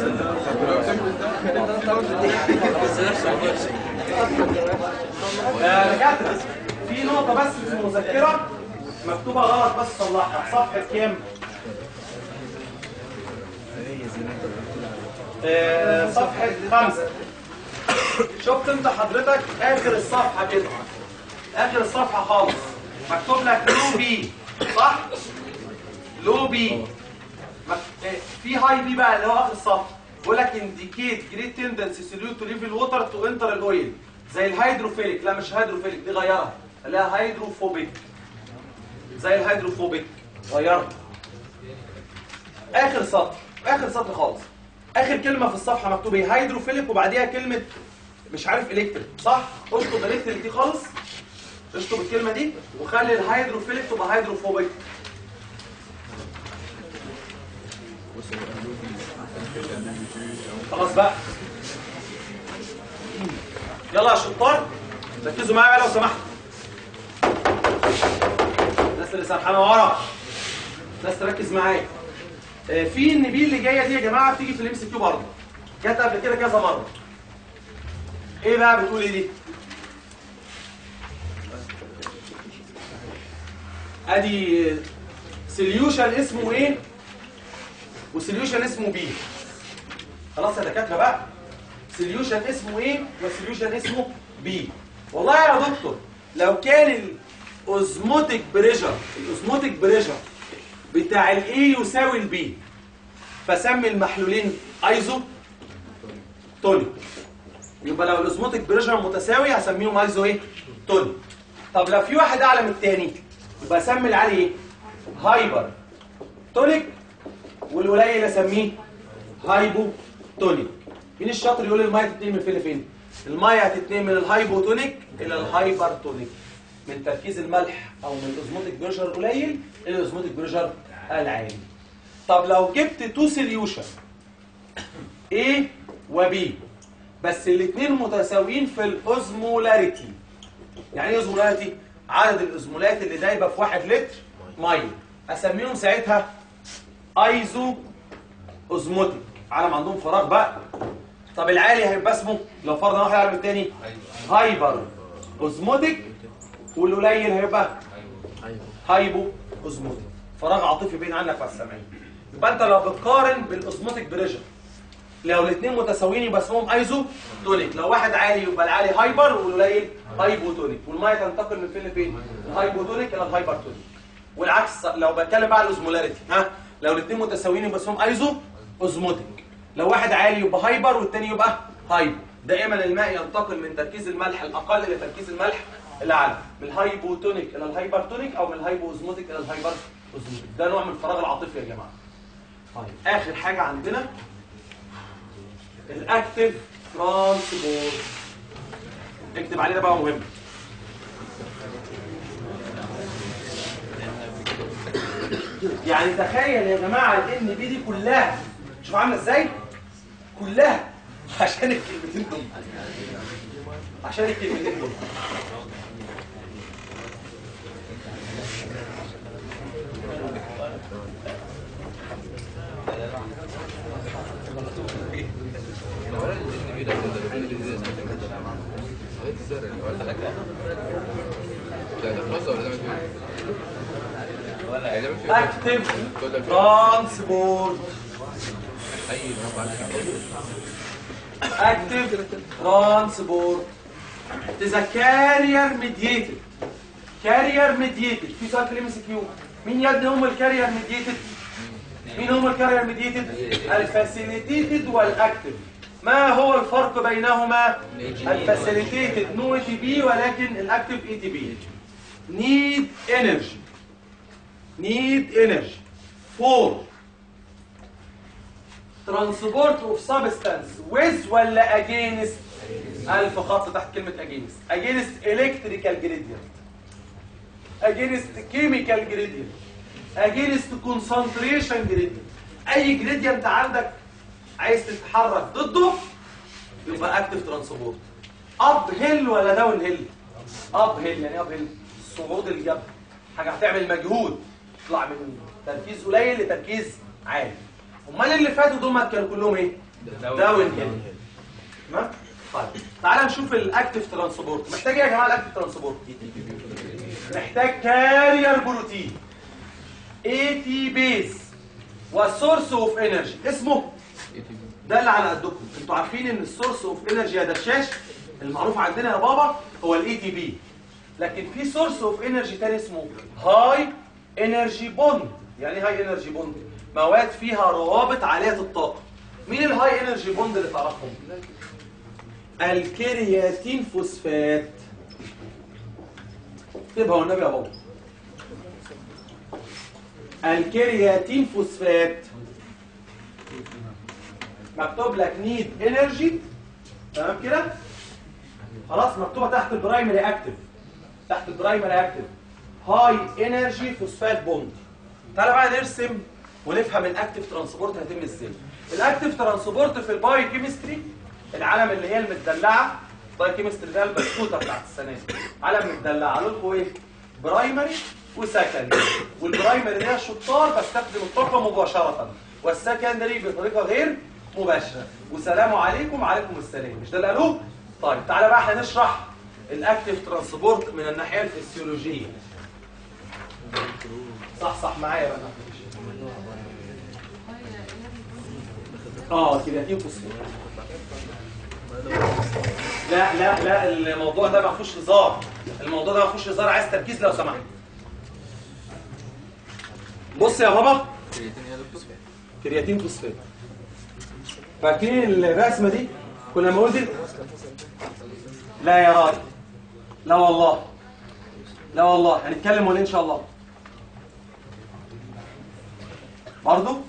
Speaker 1: يا دكاتره في نقطه بس في المذكره مكتوبه غلط بس صلحها صفحه كام آه، صفحه خمسة شفت انت حضرتك اخر الصفحه كده اخر الصفحه خالص مكتوب لك لو بي صح لو بي مك- إيه، في هاي بي بقى اللي هو اخر الصفحه بيقول لك indicate great tendency solute to leave water to enter الاويل زي الهيدروفيليك لا مش هيدروفيليك دي غيرها لا هيدروفوبيك زي الهيدروفوبيك غيرها اخر سطر اخر سطر خالص اخر كلمه في الصفحه مكتوب ايه هيدروفيليك وبعديها كلمه مش عارف الكتريك صح اشطب الكتريك دي خالص اشطب الكلمه دي وخلي الهيدروفيليك تبقى هيدروفوبيك خلاص بقى يلا يا شطار ركزوا معايا بقى لو سمحتوا الناس اللي سرحانه ورا الناس تركز معايا آه، في النبي اللي جايه دي يا جماعه بتيجي في الام سي كيو برضه جت قبل كده كذا مره ايه بقى بتقول ايه دي ادي سوليوشن اسمه ايه وسوليوشن اسمه بي خلاص يا دكاتره بقى سوليوشن اسمه ايه وسوليوشن اسمه بي والله يا دكتور لو كان الاوزموتيك بريشر الاوزموتيك بريشر بتاع الاي يساوي البي فسمي المحلولين ايزو تونيك يبقى لو الاوزموتيك بريشر متساوي هسميهم ايزو ايه تونيك طب لو في واحد اعلى من التاني يبقى اسمي العالي ايه هايبر تونيك والقليل اسميه هايبو تونيك مين الشاطر يقول الميه تتنقل من فين لفين الميه هتتنقل من الهايبوتونيك الى الهايبرتونيك من تركيز الملح او من الاوزموتيك بريشر القليل الى الاوزموتيك بريشر العالي طب لو جبت تو سوليوشن A و B بس الاثنين متساويين في الاوزمولاريتي يعني ايه اوزمولاريتي عدد الاوزمولات اللي دايبه في 1 لتر ميه اسميهم ساعتها ايزو اوزموتيك عالم عندهم فراغ بقى طب العالي هيبقى اسمه لو فرضنا واحد اعلى من الثاني هايبر اوزموتيك والقليل هيبقى
Speaker 3: ايوه
Speaker 1: هايبو اوزموتيك فراغ عاطفي بين عنك وعن السامعين يبقى انت لو بتقارن بالاوزموتيك بريشر لو الاثنين متساويين يبقى اسمهم ايزو تونيك لو واحد عالي يبقى العالي هايبر والقليل هايبوتونيك والميه تنتقل من فين لفين الهايبوتونيك الى الهايبرتونيك والعكس لو بتكلم بقى على الاوزمولاريتي ها لو الاثنين متساويين يبقى اسمهم ايزو اوزموتيك لو واحد عالي يبقى هايبر والتاني يبقى هايبو دائما الماء ينتقل من تركيز الملح الاقل الى تركيز الملح الاعلى من الهايبوتونيك الى الهايبرتونيك او من الهايبوزموتيك الى الهايبر اوزموتيك ده نوع من الفراغ العاطفي يا جماعه طيب اخر حاجه عندنا الاكتف ترانسبورت اكتب عليه ده بقى مهم يعني تخيل يا جماعه الان بي دي كلها شوف عامله ازاي كلها عشان الكلمتين دول عشان الكلمتين دول
Speaker 4: ولا اللي ده كده اللي ده ايه الزرع ولا حاجه ده ده خلاص ولا ده ولا ده مش
Speaker 1: اكتف ترانسبورت
Speaker 4: اي ما بعد
Speaker 1: active transport it is a carrier mediated carrier mediated في سؤال في الام سي كيو مين يا ابني هم الكارير ميديتد مين هم الكارير ميديتد الفاسيليتيتد والاكتف ما هو الفرق بينهما الفاسيليتيتد نو اي تي بي ولكن الاكتف اي تي بي need energy need energy for transport of substance with ولا against ألف خط تحت كلمة against against electrical gradient against chemical gradient against concentration gradient أي gradient عندك عايز تتحرك ضده يبقى active transport up hill ولا down hill up hill يعني up hill صعود الجبل حاجة هتعمل مجهود تطلع من تركيز قليل لتركيز عالي امال اللي فاتوا دول كانوا كلهم ايه داون هيل تمام طيب تعالى نشوف الاكتف ترانسبورت محتاج ايه يا جماعه الاكتف ترانسبورت محتاج كارير بروتين اي تي بيز والسورس اوف انرجي اسمه ده اللي على قدكم انتوا عارفين ان السورس اوف انرجي يا دشاش المعروف عندنا يا بابا هو الاي تي بي لكن في سورس اوف انرجي تاني اسمه هاي انرجي بوند يعني ايه هاي انرجي بوند مواد فيها روابط عاليه الطاقه مين الهاي انرجي بوند اللي تعرفهم الكرياتين فوسفات اكتبها والنبي يا بابا الكرياتين فوسفات مكتوب لك نيد انرجي تمام كده خلاص مكتوبه تحت البرايمري اكتف تحت البرايمري اكتف هاي انرجي فوسفات بوند تعالى بقى نرسم ونفهم الاكتف ترانسبورت هيتم ازاي الاكتف ترانسبورت في البايو كيمستري العالم اللي هي المدلعه البايو كيمستري ده البسكوته بتاعت السنه دي عالم مدلعه قالوا لكم ايه برايمري وسكندري والبرايمري ده الشطار بستخدم الطاقه مباشره والسكندري بطريقه غير مباشره وسلام عليكم وعليكم السلام مش ده اللي قالوه طيب تعالى بقى احنا نشرح الاكتف ترانسبورت من الناحيه الفسيولوجيه صح صح معايا بقى اه كرياتين فوسفات لا لا لا الموضوع ده ما فيهوش هزار الموضوع ده ما فيهوش هزار عايز تركيز لو سمحت بص يا بابا
Speaker 4: كرياتين يا دكتور
Speaker 1: كرياتين فوسفات فاكرين الرسمه دي كنا بنقول دي لا يا راجل لا والله لا والله هنتكلم ولا ان شاء الله برضه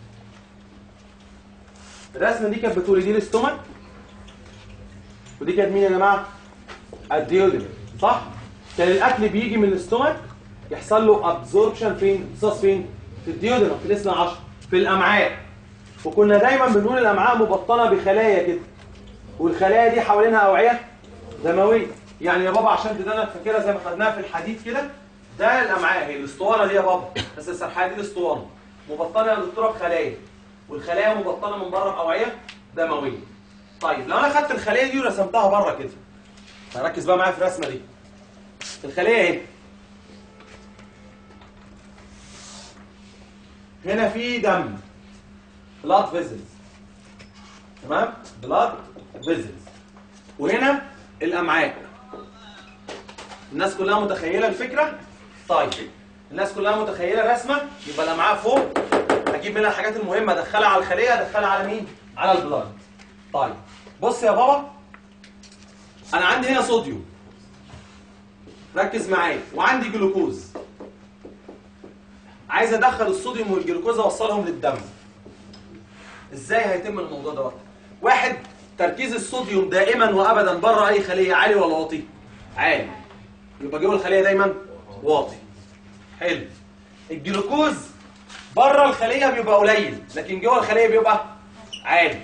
Speaker 1: الرسمه دي كانت بتقول دي الاستومك ودي كانت مين يا جماعه الديودن صح كان الاكل بيجي من الاستومك يحصل له ابزوربشن فين امتصاص فين في الديودن في الاثنى عشر في الامعاء وكنا دايما بنقول الامعاء مبطنه بخلايا كده والخلايا دي حوالينها اوعيه دمويه يعني يا بابا عشان تدنك فاكرها زي ما خدناها في الحديد كده ده الامعاء هي الاسطوانه دي يا بابا بس السرحانه دي الاسطوانه مبطنه يا دكتوره بخلايا والخلايا مبطنه من بره باوعيه دمويه طيب لو انا خدت الخليه دي ورسمتها بره كده ركز بقى معايا في الرسمه دي الخليه اهي هنا في دم بلاد فيزلز تمام بلاد فيزلز وهنا الامعاء الناس كلها متخيله الفكره طيب الناس كلها متخيله الرسمه يبقى الامعاء فوق اجيب منها الحاجات المهمه ادخلها على الخليه ادخلها على مين على البلاد طيب بص يا بابا انا عندي هنا صوديوم ركز معايا وعندي جلوكوز عايز ادخل الصوديوم والجلوكوز اوصلهم للدم ازاي هيتم الموضوع ده واحد تركيز الصوديوم دائما وابدا بره اي خليه عالي ولا واطي عالي يبقى جوه الخليه دايما واطي حلو الجلوكوز بره الخليه بيبقى قليل لكن جوه الخليه بيبقى عالي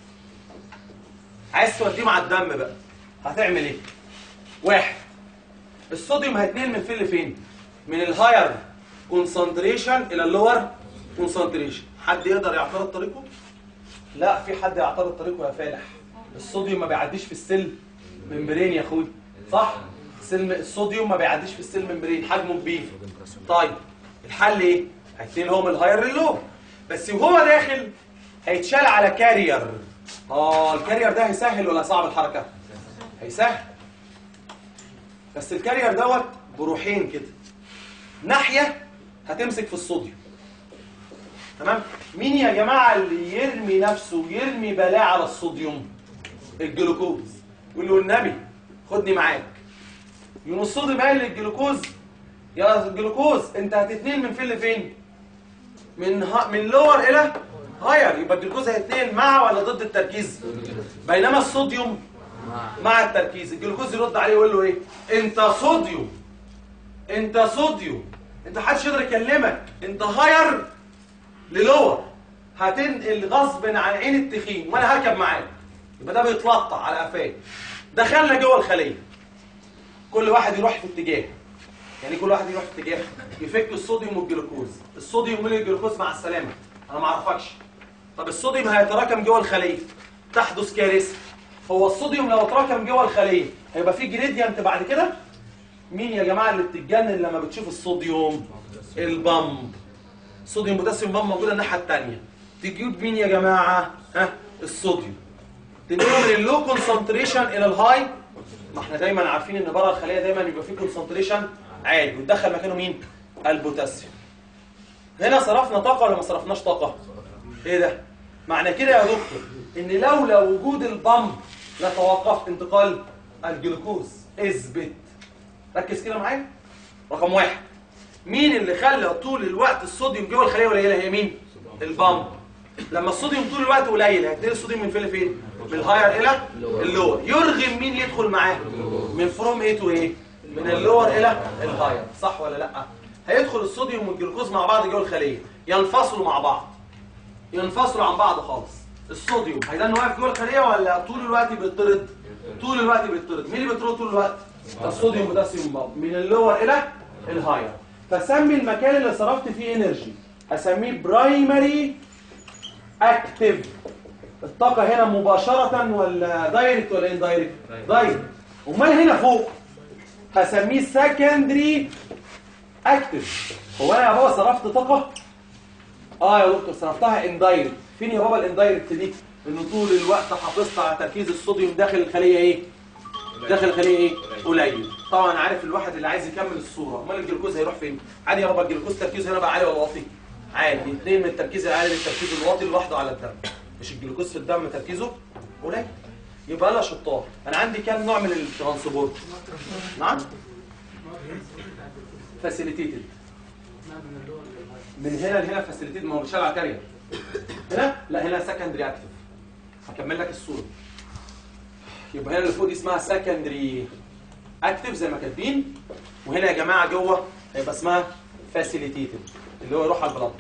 Speaker 1: عايز توديه مع الدم بقى هتعمل ايه واحد الصوديوم هيتنقل من فين لفين من الهاير كونسنتريشن الى اللور كونسنتريشن حد يقدر يعترض طريقه لا في حد يعترض طريقه يا فالح الصوديوم ما بيعديش في السيل ممبرين يا اخوي صح السيل الصوديوم ما بيعديش في السيل ممبرين حجمه كبير طيب الحل ايه هيتنقل هو من الهاير للور بس وهو داخل هيتشال على كارير اه الكارير ده هيسهل ولا صعب الحركه هيسهل بس الكارير دوت بروحين كده ناحيه هتمسك في الصوديوم تمام مين يا جماعه اللي يرمي نفسه ويرمي بلاه على الصوديوم الجلوكوز يقول له النبي خدني معاك يقوم الصوديوم قال للجلوكوز يا الجلوكوز انت هتتنقل من فين لفين من ها من لور الى هاير يبقى الجلوكوز هيتنقل مع ولا ضد التركيز بينما الصوديوم مع التركيز الجلوكوز يرد عليه يقول له ايه انت صوديوم انت صوديوم انت محدش يقدر يكلمك انت هاير للور هتنقل غصب عن عين التخين وانا هركب معاك يبقى ده بيتلطع على قفاه دخلنا جوه الخليه كل واحد يروح في اتجاه يعني كل واحد يروح في اتجاه يفك الصوديوم والجلوكوز الصوديوم والجلوكوز مع السلامه انا ما اعرفكش طب الصوديوم هيتراكم جوه الخليه تحدث كارثه هو الصوديوم لو اتراكم جوه الخليه هيبقى في جريدينت بعد كده مين يا جماعه اللي بتتجنن لما بتشوف الصوديوم البامب صوديوم بوتاسيوم بامب موجوده الناحيه الثانيه تجيب مين يا جماعه ها الصوديوم تنقله من اللو كونسنتريشن الى الهاي ما احنا دايما عارفين ان بره الخليه دايما بيبقى فيه كونسنتريشن عالي وتدخل مكانه مين البوتاسيوم هنا صرفنا طاقه ولا ما صرفناش طاقه ايه ده معنى كده يا دكتور ان لولا وجود البامب لتوقف انتقال الجلوكوز اثبت ركز كده معايا رقم واحد مين اللي خلى طول الوقت الصوديوم جوه الخليه قليله هي مين البامب لما الصوديوم طول الوقت قليل هيبتدي الصوديوم من فين لفين من الهاير الى اللور يرغم مين يدخل معاه من فروم ايه تو ايه من اللور الى الهاير صح ولا لا هيدخل الصوديوم والجلوكوز مع بعض جوه الخليه ينفصلوا مع بعض ينفصلوا عن بعض خالص الصوديوم هيضل واقف جوه الخليه ولا طول الوقت بيطرد طول الوقت بيطرد مين اللي بيطرد طول الوقت الصوديوم بوتاسيوم بامب من اللور الى الهاير فسمي المكان اللي صرفت فيه انرجي اسميه برايمري اكتيف الطاقه هنا مباشره ولا دايركت ولا اندايركت دايركت امال هنا فوق هسميه سكندري اكتيف هو انا يا بابا صرفت طاقه اه يا دكتور صرفتها اندايركت فين يا بابا الاندايركت دي ان طول الوقت حافظت على تركيز الصوديوم داخل الخليه ايه داخل الخليه ايه قليل طبعا عارف الواحد اللي عايز يكمل الصوره امال الجلوكوز هيروح فين عادي يا بابا الجلوكوز تركيزه هنا بقى عالي ولا واطي عالي اثنين من التركيز العالي للتركيز الواطي لوحده على الدم مش الجلوكوز في الدم تركيزه قليل يبقى انا شطار انا عندي كام نوع من الترانسبورت نعم فاسيليتيتد من هنا لهنا فاسيليتيتد ما هو بيشتغل على كارير هنا لا هنا سكندري اكتف هكمل لك الصوره يبقى هنا اللي فوق دي اسمها سكندري اكتف زي ما كاتبين وهنا يا جماعه جوه هيبقى اسمها فاسيليتيتد اللي هو يروح على البلد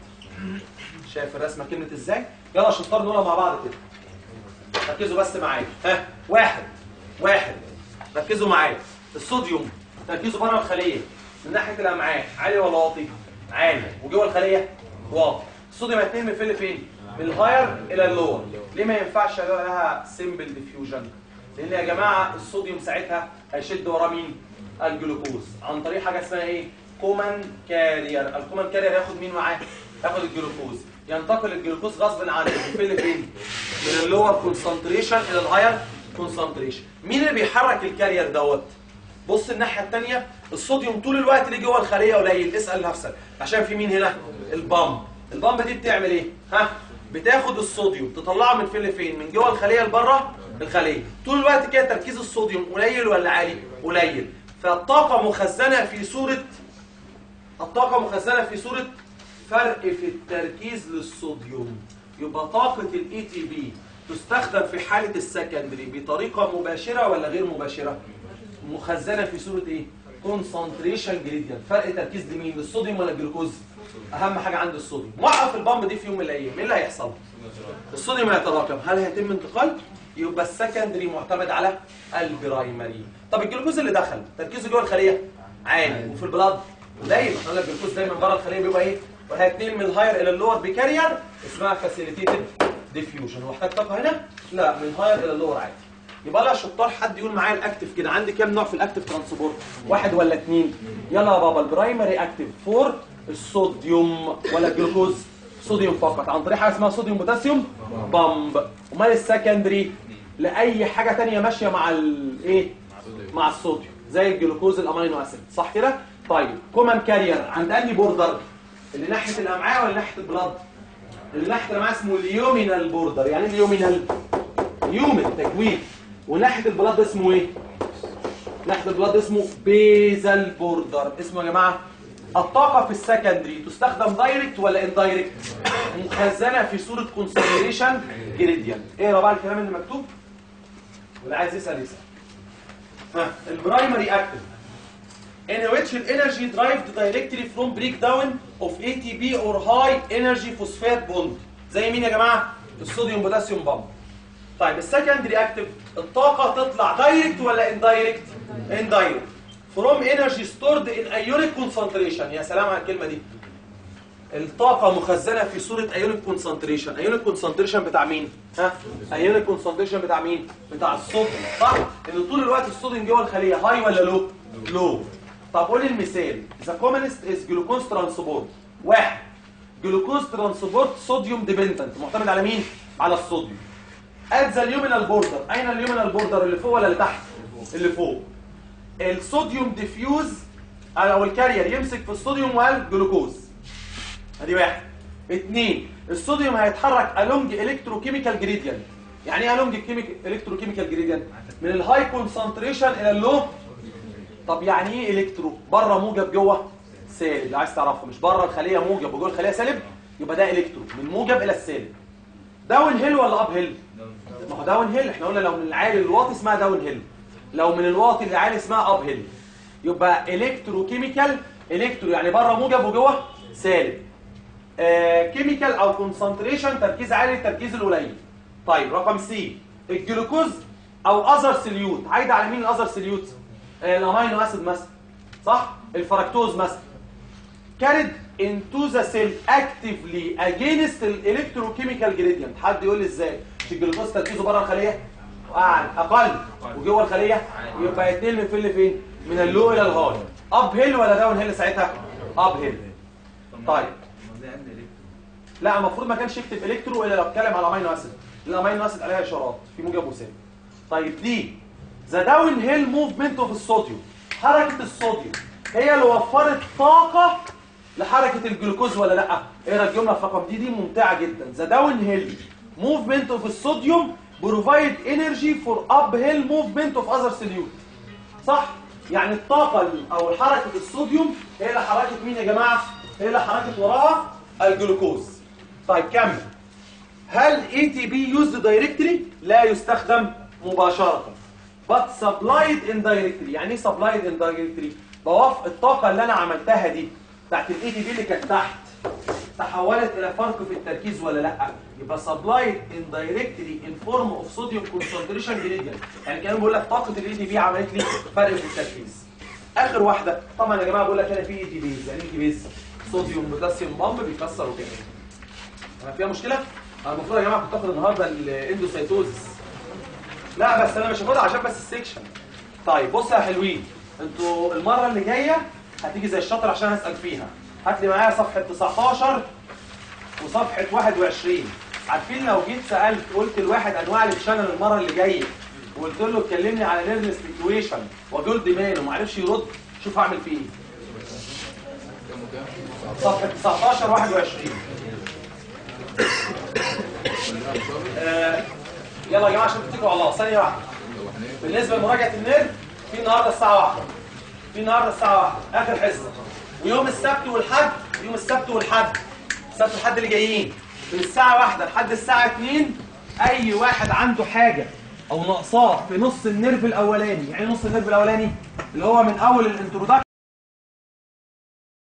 Speaker 1: شايف الرسمه كلمه ازاي يلا شطار نقولها مع بعض كده ركزوا بس معايا ها واحد واحد ركزوا معايا الصوديوم تركيزه بره الخليه من ناحيه الامعاء عالي ولا واطي عالي وجوه الخليه واطي الصوديوم هيتنقل من فين لفين من الهاير الى اللور ليه ما ينفعش يبقى لها سيمبل ديفيوجن لان يا جماعه الصوديوم ساعتها هيشد وراه مين الجلوكوز عن طريق حاجه اسمها ايه كومان كارير الكومان كارير ياخد مين معاه ياخد الجلوكوز ينتقل الجلوكوز غصب عنه من فين لفين من اللور كونسنتريشن الى الهاير كونسنتريشن مين اللي بيحرك الكارير دوت بص الناحيه الثانيه الصوديوم طول الوقت اللي جوه الخليه قليل اسال نفسك عشان في مين هنا البامب البامب دي بتعمل ايه ها بتاخد الصوديوم تطلعه من فين لفين من جوه الخليه لبره الخليه طول الوقت كده تركيز الصوديوم قليل ولا عالي قليل فالطاقه مخزنه في صوره الطاقه مخزنه في صوره فرق في التركيز للصوديوم يبقى طاقه الاي تي بي تستخدم في حاله السكندري بطريقه مباشره ولا غير مباشره مخزنه في صوره ايه كونسنتريشن جريدينت فرق تركيز لمين للصوديوم ولا الجلوكوز اهم حاجه عند الصوديوم وقف البامب دي في يوم من الايام ايه اللي هيحصل الصوديوم هيتراكم هل هيتم انتقال يبقى السكندري معتمد على البرايمري طب الجلوكوز اللي دخل تركيزه جوه الخليه عالي وفي البلاد قليل احنا الجلوكوز دايما بره الخليه بيبقى ايه وهيتنقل من الهاير الى اللور بكارير اسمها فاسيليتيتد ديفيوجن هو محتاج طاقه هنا لا من الهاير الى اللور عادي يبقى لا شطار حد يقول معايا الاكتف كده عندي كام نوع في الاكتف ترانسبورت واحد ولا اثنين يلا يا بابا البرايمري اكتف فور الصوديوم ولا الجلوكوز صوديوم فقط عن طريق حاجه اسمها صوديوم بوتاسيوم بامب امال السكندري لاي حاجه تانية ماشيه مع الايه مع الصوديوم زي الجلوكوز الامينو اسيد صح كده طيب كومان كارير عند انهي بوردر اللي ناحيه الامعاء ولا ناحيه البلاد اللي ناحيه الامعاء اسمه اليومينال بوردر يعني ايه اليومينال يومن تجويد وناحيه البلاد اسمه ايه ناحيه البلاد اسمه بيزال بوردر اسمه يا جماعه الطاقه في السكندري تستخدم دايركت ولا اندايركت مخزنه في صوره كونسنتريشن جريدينت اقرا بقى الكلام اللي مكتوب واللي عايز يسال يسال ها البرايمري اكتف in which the energy derived directly from breakdown of ATP or high energy phosphate bond زي مين يا جماعه الصوديوم بوتاسيوم بامب طيب السكندري اكتف الطاقه تطلع دايركت ولا اندايركت اندايركت from energy stored in ionic concentration يا سلام على الكلمه دي الطاقه مخزنه في صوره ايونيك كونسنتريشن ايونيك كونسنتريشن بتاع مين ها ايونيك كونسنتريشن بتاع مين بتاع الصوديوم صح ان طول الوقت الصوديوم جوه الخليه هاي ولا لو لو طب قول لي المثال ذا كومنست از جلوكوز ترانسبورت واحد جلوكوز ترانسبورت صوديوم ديبندنت معتمد على مين على الصوديوم ات ذا اليومينال بوردر اين اليومينال بوردر اللي فوق ولا اللي تحت اللي فوق الصوديوم ديفيوز او الكارير يمسك في الصوديوم والجلوكوز ادي واحد اثنين الصوديوم هيتحرك along electrochemical gradient يعني ايه along electrochemical gradient من الهاي كونسنتريشن الى اللو طب يعني ايه الكترو بره موجب جوه سالب لو عايز تعرفه مش بره الخليه موجب وجوه الخليه سالب يبقى ده الكترو من موجب الى السالب داون هيل ولا اب هيل ما هو داون هيل احنا قلنا لو من العالي للواطي اسمها داون هيل لو من الواطي للعالي اسمها اب هيل يبقى الكترو كيميكال الكترو يعني بره موجب وجوه سالب آه كيميكال او كونسنتريشن تركيز عالي التركيز القليل طيب رقم سي الجلوكوز او اذر سليوت عايد على مين الاذر سليوت آه الامينو اسيد مثلا صح الفركتوز مثلا carried into the cell actively against electrochemical gradient حد يقول لي ازاي مش الجلوكوز تركيزه بره الخليه اعلى اقل وجوه الخليه يبقى يتنقل من فين لفين من اللو الى الهاي اب هيل ولا داون هيل ساعتها اب هيل طيب لا المفروض ما كانش يكتب الكترو الا لو اتكلم على امينو اسيد الامينو اسيد عليها اشارات في موجب وسالب طيب دي ذا داون هيل موفمنت اوف الصوديوم حركه الصوديوم هي اللي وفرت طاقه لحركه الجلوكوز ولا لا ايه رايك الجمله في رقم دي دي ممتعه جدا ذا داون هيل موفمنت اوف الصوديوم بروفايد انرجي فور اب هيل موفمنت اوف اذر سوليوت صح يعني الطاقه ال- او حركه الصوديوم هي اللي حركت مين يا جماعه هي اللي حركت وراها الجلوكوز طيب كمل هل اي تي بي يوزد دايركتلي لا يستخدم مباشره but supplied indirectly يعني ايه supplied indirectly بوف الطاقه اللي انا عملتها دي بتاعت الاي تي بي اللي كانت تحت تحولت الى فرق في التركيز ولا لا يبقى supplied indirectly in form of sodium concentration gradient يعني كان بيقول لك طاقه الاي تي بي عملت لي فرق في التركيز اخر واحده طبعا يا جماعه بقول لك هنا في اي تي بيز يعني اي تي بيز صوديوم بوتاسيوم بامب بيكسر وكده انا فيها مشكله انا المفروض يا جماعه كنت اخد النهارده الاندوسيتوزس لا بس انا مش هاخدها عشان بس السكشن طيب بصوا يا حلوين انتوا المره اللي جايه هتيجي زي الشاطر عشان اسال فيها هات لي معايا صفحه 19 وصفحه 21 عارفين لو جيت سالت قلت لواحد انواع الشانل المره اللي جايه وقلت له اتكلمني على نيرفس سيتويشن وجولد مان وما عرفش يرد شوف هعمل فيه ايه
Speaker 4: كام وكام؟
Speaker 1: صفحه 19 21
Speaker 4: كلنا مصابي
Speaker 1: آه يلا يا جماعه عشان تتكلوا على الله ثانيه واحده
Speaker 4: لو احنا ايه
Speaker 1: بالنسبه لمراجعه النيرف في النهارده الساعه 1 في النهارده الساعه 1 اخر حصه ويوم السبت والحد يوم السبت والحد السبت والحد اللي جايين من الساعه 1 لحد الساعه 2 اي واحد عنده حاجه او ناقصاه في نص النيرف الاولاني يعني نص النيرف الاولاني اللي هو من اول الانترودكشن